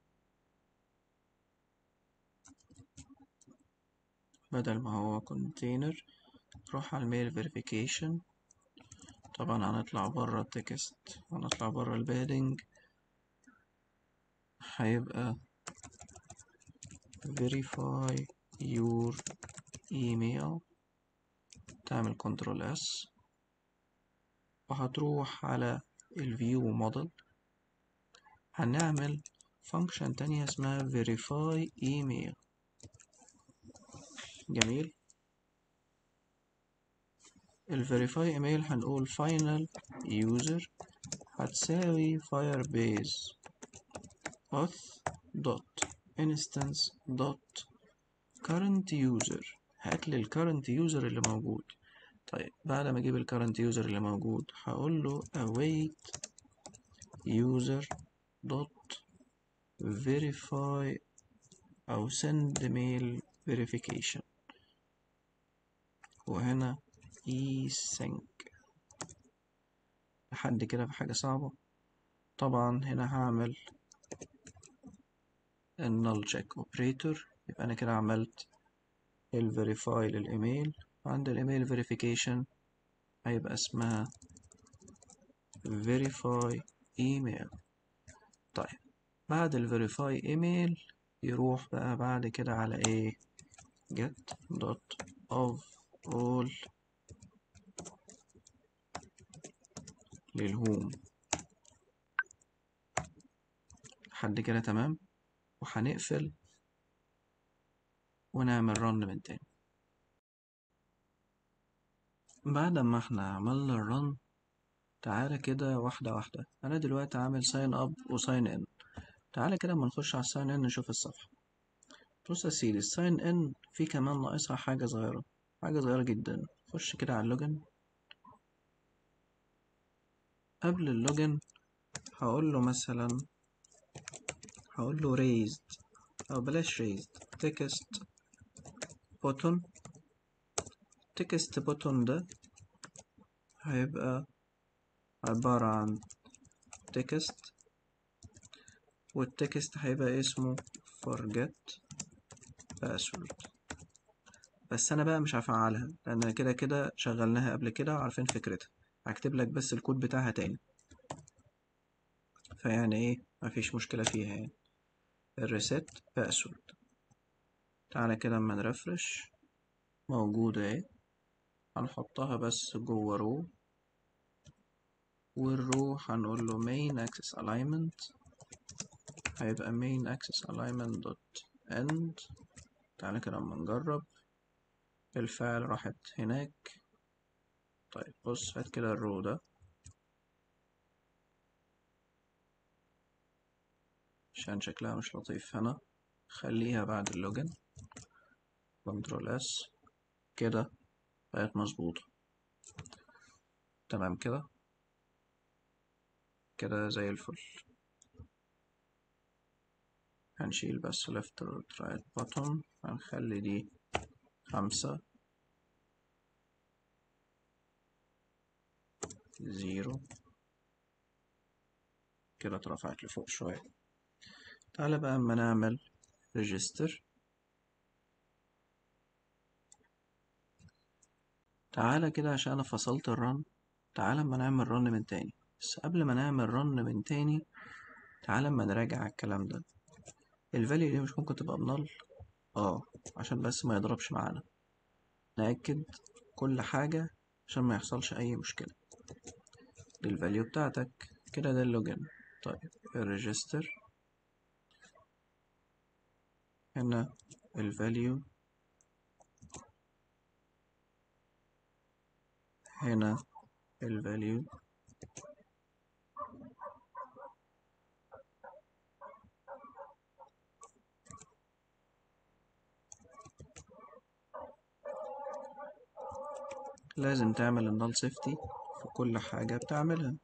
بدل ما هو container تروح على الميل verification طبعا هنطلع برا التكست هنطلع برا البادنج هيبقى verify your email تعمل كنترول S وهتروح على الفيو موديل هنعمل فانكشن تانية اسمها verify email جميل ال verify email هنقول final user هتساوي firebase auth dot instance dot current user هاتلي ال current user اللي موجود طيب بعد ما اجيب ال current user اللي موجود هقول له await user dot verify أو send mail verification وهنا e-sync لحد كده في حاجة صعبة طبعا هنا هعمل النل check operator يبقى أنا كده عملت ال verify للإيميل وعند الإيميل verification هيبقى اسمها verify email طيب بعد ال verify email يروح بقى بعد كده على ايه get dot of all للهوم لحد كده تمام وهنقفل ونعمل رن من تاني بعد ما احنا عملنا الرن تعالى كده واحدة واحدة أنا دلوقتي عامل ساين أب وساين إن تعالى كده أما نخش على الساين إن نشوف الصفحة بص يا سيدي الساين إن في كمان ناقصها حاجة صغيرة حاجة صغيرة جدا خش كده على اللوجن قبل اللوجن هقول له مثلا هقول له raised أو بلاش raised text button text button ده هيبقى عبارة عن text والتكست هيبقى اسمه forget password بس أنا بقى مش هفعلها لأن أنا كده كده شغلناها قبل كده وعارفين فكرتها هكتب لك بس الكود بتاعها تاني فيعني ايه مفيش مشكلة فيها يعني الريسيت باسورد تعالى كده اما نرفرش موجودة اهي هنحطها بس جوه رو والرو هنقول له main access alignment هيبقى main access alignment dot end تعالى كده اما نجرب الفعل راحت هناك طيب بص هات كده الرو ده عشان شكلها مش لطيف هنا خليها بعد اللوجن كنترول اس كده بقت مظبوطة تمام كده كده زي الفل هنشيل بس left right button هنخلي دي خمسة زيرو كده اترفعت لفوق شوية تعالى بقى اما نعمل ريجستر تعالى كده عشان انا فصلت الرن تعالى اما نعمل رن من تاني بس قبل ما نعمل رن من تاني تعالى اما نراجع الكلام ده الفاليو دي مش ممكن تبقى بنل اه عشان بس ما يضربش معانا نأكد كل حاجة عشان ما يحصلش اي مشكلة دي الفاليو بتاعتك كده ده اللوجن طيب الريجستر هنا الفاليو هنا الفاليو لازم تعمل النال سيفتي في كل حاجة بتعملها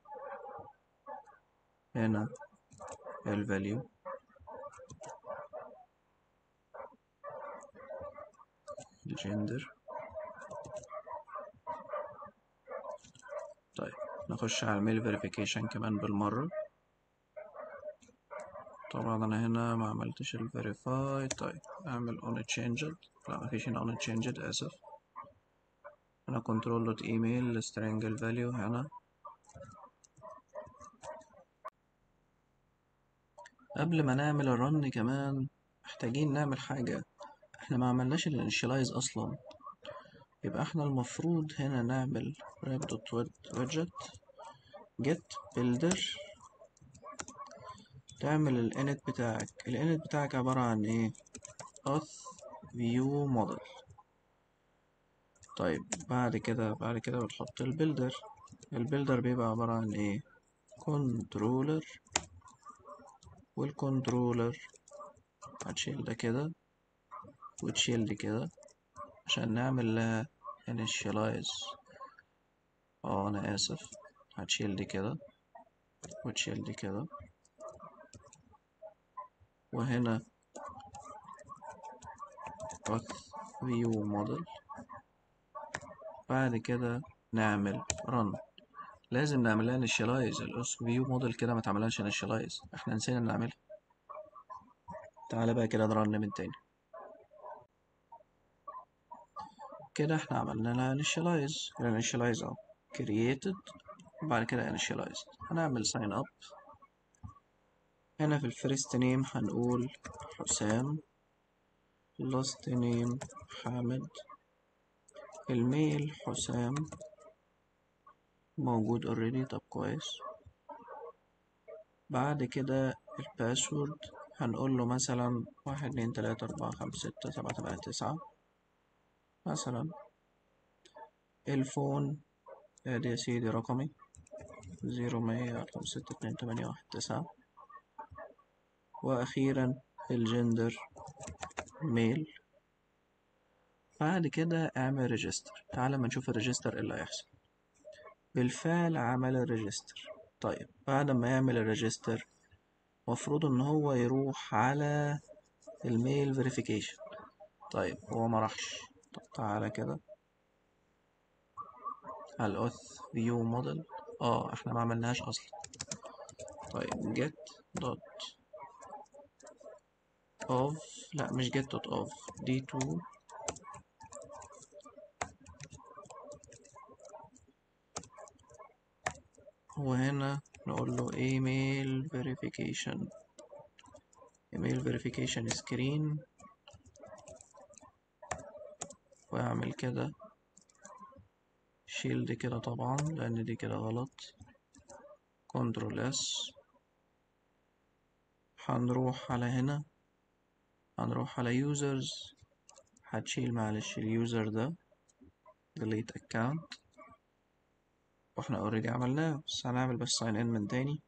هنا الفاليو الجندر طيب نخش على الميل فيريفيكيشن كمان بالمرة طبعا انا هنا ما عملتش الفيريفاي طيب اعمل اون تشينجد لا مفيش هنا اون تشينجد اسف هنا كنترول دوت ايميل string الفاليو هنا قبل ما نعمل الرن كمان محتاجين نعمل حاجة احنا ما عملناش الانيشلايز اصلا يبقى احنا المفروض هنا نعمل wrap.widget get builder تعمل الانت بتاعك الانت بتاعك عبارة عن ايه auth view model طيب بعد كده بعد كده بتحط البيلدر البيلدر بيبقى عبارة عن ايه كنترولر والكنترولر هتشيل ده كده وتشيل دي كده عشان نعمل لها initialize اه انا اسف هتشيل دي كده وتشيل دي كده وهنا auth view model بعد كده نعمل run لازم نعمل لها initialize الاس فيو موديل كده ما تعملهاش initialize احنا نسينا نعملها تعالى بقى كده نرن من تاني كده احنا عملنا لها initialize initialize اهو created وبعد كده initialized هنعمل sign up هنا في الفيرست نيم هنقول حسام last name حامد الميل حسام موجود already طب كويس بعد كده الباسورد هنقول له مثلا واحد اتنين تلاتة أربعة خمسة ستة سبعة تمانية تسعة مثلا الفون ادي يا سيدي رقمي زيرو مية خمسة ستة اتنين تمانية واحد تسعة وأخيرا الجندر ميل بعد كده اعمل ريجستر تعال ما نشوف الريجستر ايه اللي هيحصل بالفعل عمل الريجستر طيب بعد ما يعمل الريجستر مفروض ان هو يروح على الميل فيريفيكيشن طيب هو ما راحش طب تعالى كده على الاوث فيو موديل اه احنا ما عملناهاش اصلا طيب get dot of لا مش get dot of d2 وهنا نقول له email verification email verification screen واعمل كده شيل دي كده طبعا لان دي كده غلط كنترول اس هنروح على هنا هنروح على users هتشيل معلش اليوزر ده delete account واحنا اوريدي عملناه بس هنعمل بس sign in من تاني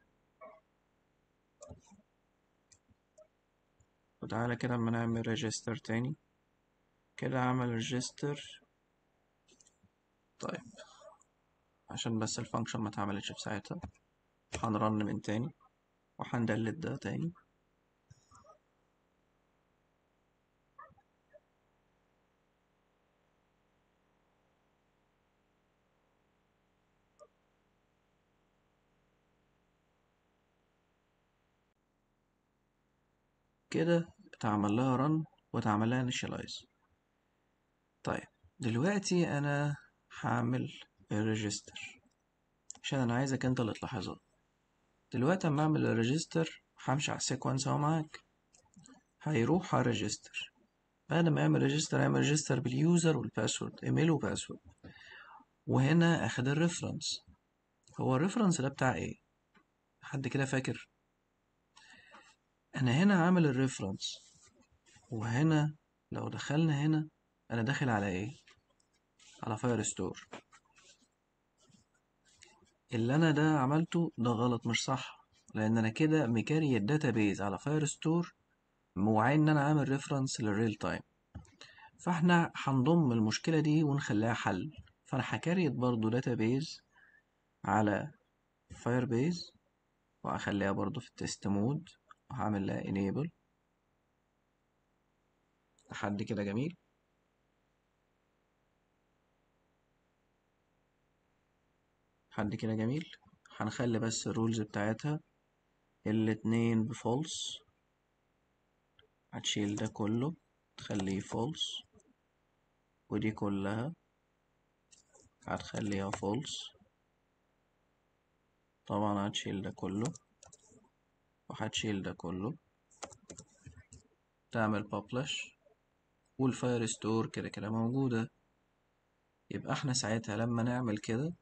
وتعالى كده اما نعمل register تاني كده عمل register طيب عشان بس الفانكشن ما اتعملتش في ساعتها هنرن من تاني وهندلت ده تاني كده اتعمل لها رن واتعمل لها initialize طيب دلوقتي انا هعمل الريجستر عشان انا عايزك انت اللي تلاحظها دلوقتي اما اعمل الريجستر همشي على السيكونس اهو معاك هيروح على الريجستر بعد ما يعمل ريجستر يعمل ريجستر باليوزر والباسورد ايميل وباسورد وهنا اخد الريفرنس هو الريفرنس ده بتاع ايه حد كده فاكر انا هنا عامل الريفرنس وهنا لو دخلنا هنا انا داخل على ايه على فاير ستور اللي انا ده عملته ده غلط مش صح لان انا كده مكاري الداتابيز على فاير ستور موعين ان انا عامل ريفرنس للريل تايم فاحنا هنضم المشكله دي ونخليها حل فانا هكريت برضو داتابيز على فاير بيز وهخليها برضو في التست مود وهعمل لها enable لحد كده جميل حد كده جميل هنخلي بس الرولز بتاعتها الاتنين بفولس هتشيل ده كله تخليه فولس ودي كلها هتخليها فولس طبعا هتشيل ده كله وهتشيل ده كله تعمل publish والفاير ستور كده كده موجودة يبقى احنا ساعتها لما نعمل كده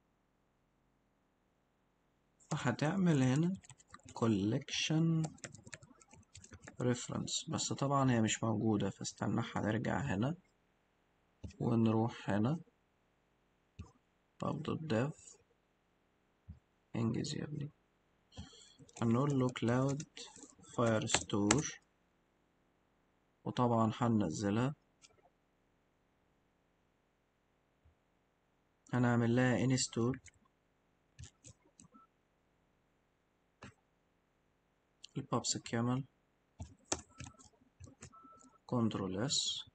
هتعمل هنا collection reference بس طبعا هي مش موجودة فاستنى هنرجع هنا ونروح هنا برضه الديف انجز يا ابني هنقول له cloud firestore وطبعا هننزلها هنعمل لها install البابس كامل كنترول اس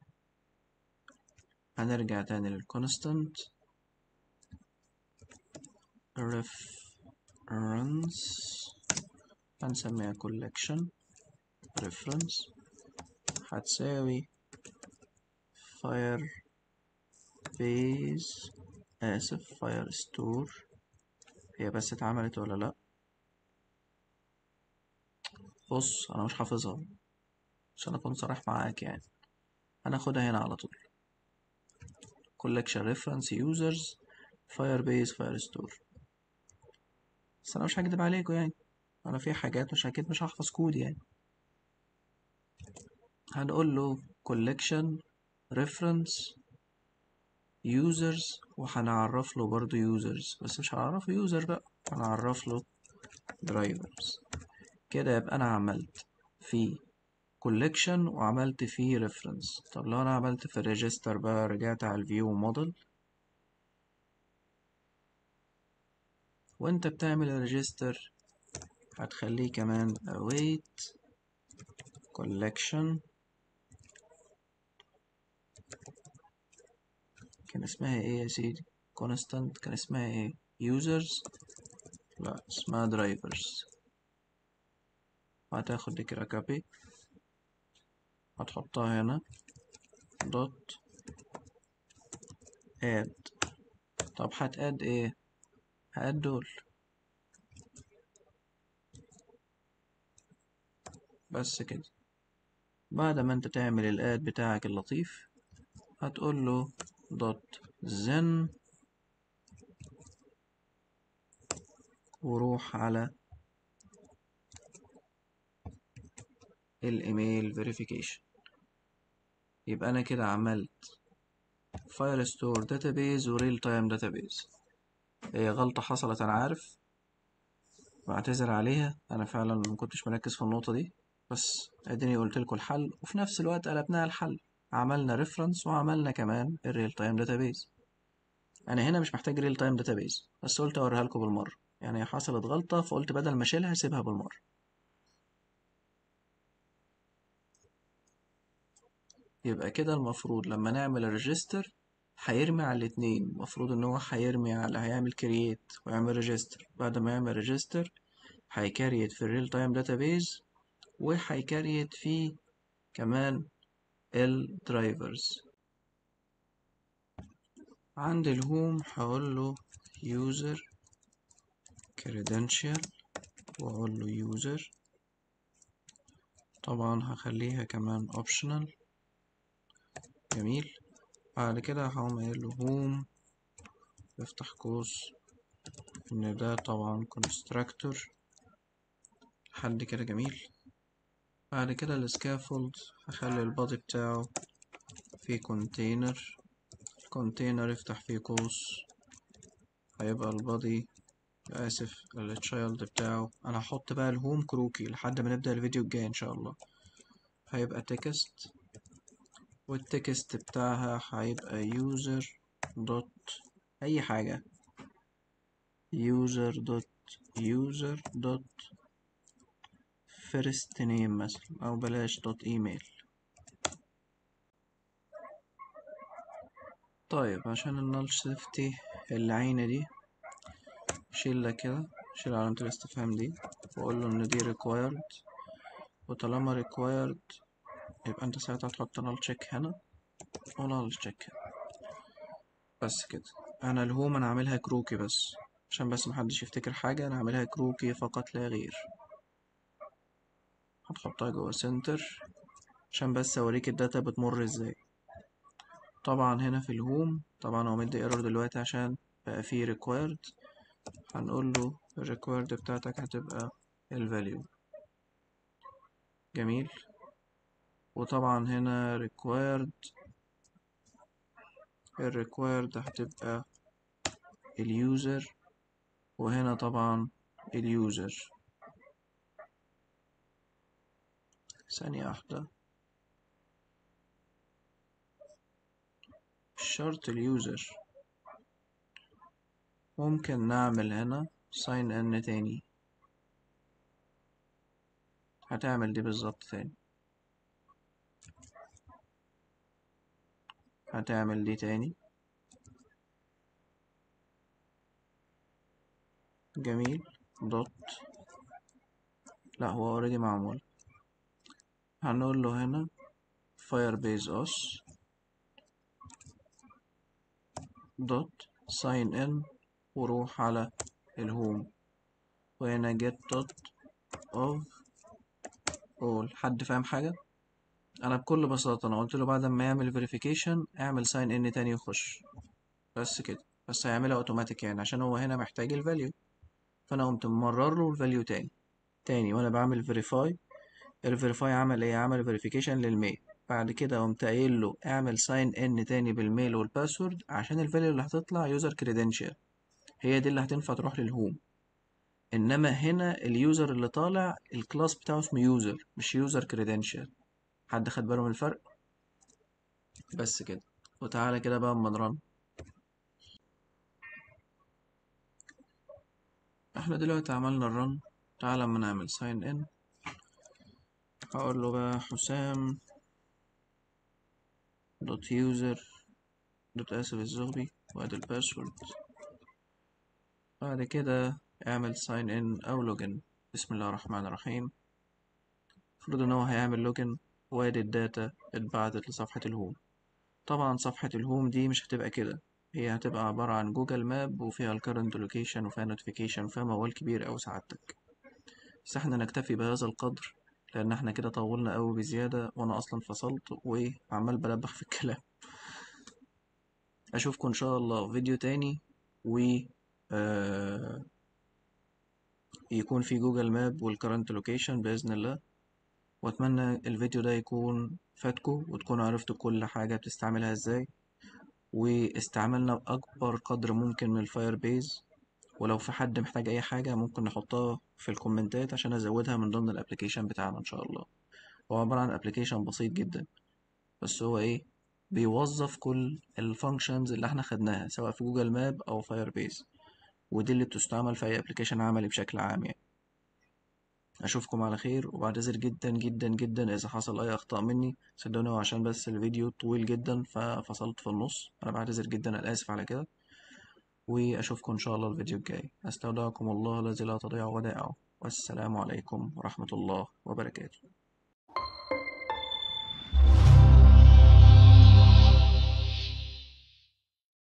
هنرجع تاني للكونستانت reference هنسميها collection reference هتساوي fire base آسف fire store هي بس اتعملت ولا لأ بص أنا مش حافظها عشان أكون صريح معاك يعني هناخدها هنا على طول collection reference users firebase firestore بس أنا مش هكدب عليكم يعني أنا في حاجات مش أكيد مش هحفظ كود يعني هنقول له collection reference users وهنعرف له برضو users بس مش هنعرف له user بقى هنعرف له drivers كده يبقى أنا عملت في collection وعملت فيه reference طب لو أنا عملت في الريجستر بقى رجعت على الفيو موديل وانت بتعمل الريجستر هتخليه كمان await collection كان اسمها ايه يا سيدي constant كان اسمها ايه users لا اسمها drivers هتاخد دي كده كوبي هتحطها هنا دوت add طب هتاد ايه هاد دول بس كده بعد ما انت تعمل الاد بتاعك اللطيف هتقول له دوت زن وروح على الايميل فيريفيكيشن يبقى انا كده عملت فايل ستور داتابيز وريل تايم داتابيز هي غلطة حصلت انا عارف بعتذر عليها انا فعلا ما كنتش مركز في النقطة دي بس اديني قلت لكم الحل وفي نفس الوقت قلبناها الحل عملنا ريفرنس وعملنا كمان الريل تايم داتابيز انا هنا مش محتاج ريل تايم داتابيز بس قلت اوريها لكم بالمره يعني حصلت غلطه فقلت بدل ما اشيلها اسيبها بالمره يبقى كده المفروض لما نعمل الريجستر هيرمي على الاتنين المفروض ان هو هيرمي على هيعمل كرييت ويعمل ريجستر بعد ما يعمل ريجستر هيكريت في الريل تايم داتابيز وهيكريت فيه كمان الدرايفرز عند الهوم هقول له user credential واقول له user طبعا هخليها كمان optional جميل بعد كده هقوم قايل له home افتح قوس ان ده طبعا constructor حد كده جميل بعد كده السكافولد هخلي البادي بتاعه في كونتينر الكونتينر افتح فيه قوس هيبقى البادي آسف التشايلد بتاعه أنا هحط بقى الهوم كروكي لحد ما نبدأ الفيديو الجاي إن شاء الله هيبقى تكست والتكست بتاعها هيبقى user دوت أي حاجة user دوت user دوت first name مثلا أو بلاش دوت ايميل طيب عشان النال سيفتي العينة دي شيل ده كده شيل علامة الاستفهام دي وأقول له إن دي required وطالما required يبقى أنت ساعتها تحط null check هنا و null check هنا بس كده أنا الهوم أنا عاملها كروكي بس عشان بس محدش يفتكر حاجة أنا عاملها كروكي فقط لا غير هتحطها جوه سنتر عشان بس أوريك الداتا بتمر ازاي طبعا هنا في الهوم طبعا هو مدي ايرور دلوقتي عشان بقى فيه required هنقول له ال required بتاعتك هتبقى ال value جميل وطبعا هنا required ال required هتبقى ال user وهنا طبعا ال user ثانية واحدة شرط اليوزر ممكن نعمل هنا sign in تاني هتعمل دي بالظبط تاني هتعمل دي تاني جميل دوت لا هو اوريدي معمول هنقول له هنا firebase us دوت sign in وروح على الهوم وهنا get dot of all حد فاهم حاجة؟ أنا بكل بساطة أنا قلت له بعد ما يعمل verification اعمل sign in تاني وخش بس كده بس هيعملها اوتوماتيك يعني عشان هو هنا محتاج الفاليو فأنا قمت ممرر له الفاليو تاني تاني وأنا بعمل verify الفيريفاي عمل ايه عمل فيريفيكيشن للميل بعد كده قمت قايل له اعمل ساين ان تاني بالميل والباسورد عشان الفاليو اللي هتطلع يوزر كريدنشال هي دي اللي هتنفع تروح للهوم انما هنا اليوزر اللي طالع الكلاس بتاعه اسمه يوزر مش يوزر كريدنشال حد خد باله من الفرق بس كده وتعالى كده بقى اما نرن احنا دلوقتي عملنا الرن تعالى اما نعمل ساين ان هقول له بقى حسام دوت يوزر دوت اسف الزغبي وادي الباسورد بعد كده اعمل ساين ان او لوجن بسم الله الرحمن الرحيم المفروض ان هو هيعمل لوجن وادي الداتا اتبعتت لصفحة الهوم طبعا صفحة الهوم دي مش هتبقى كده هي هتبقى عبارة عن جوجل ماب وفيها الكرنت لوكيشن وفيها نوتيفيكيشن وفيها موال كبير أوي سعادتك بس احنا نكتفي بهذا القدر لان احنا كده طولنا قوي بزيادة وانا اصلا فصلت وعمال بلبخ في الكلام اشوفكم ان شاء الله في فيديو تاني و آه يكون في جوجل ماب والكرنت لوكيشن باذن الله واتمنى الفيديو ده يكون فاتكم وتكونوا عرفتوا كل حاجة بتستعملها ازاي واستعملنا بأكبر قدر ممكن من الفاير بيز ولو في حد محتاج اي حاجة ممكن نحطها في الكومنتات عشان ازودها من ضمن الابليكيشن بتاعنا ان شاء الله هو عبارة عن ابليكيشن بسيط جدا بس هو ايه بيوظف كل الفانكشنز اللي احنا خدناها سواء في جوجل ماب او فاير بيز ودي اللي بتستعمل في اي ابليكيشن عملي بشكل عام يعني اشوفكم على خير وبعتذر جدا جدا جدا اذا حصل اي اخطاء مني صدقوني هو عشان بس الفيديو طويل جدا ففصلت في النص انا بعتذر جدا انا اسف على كده واشوفكم ان شاء الله الفيديو الجاي استودعكم الله الذي لا تضيع ودائعه والسلام عليكم ورحمة الله وبركاته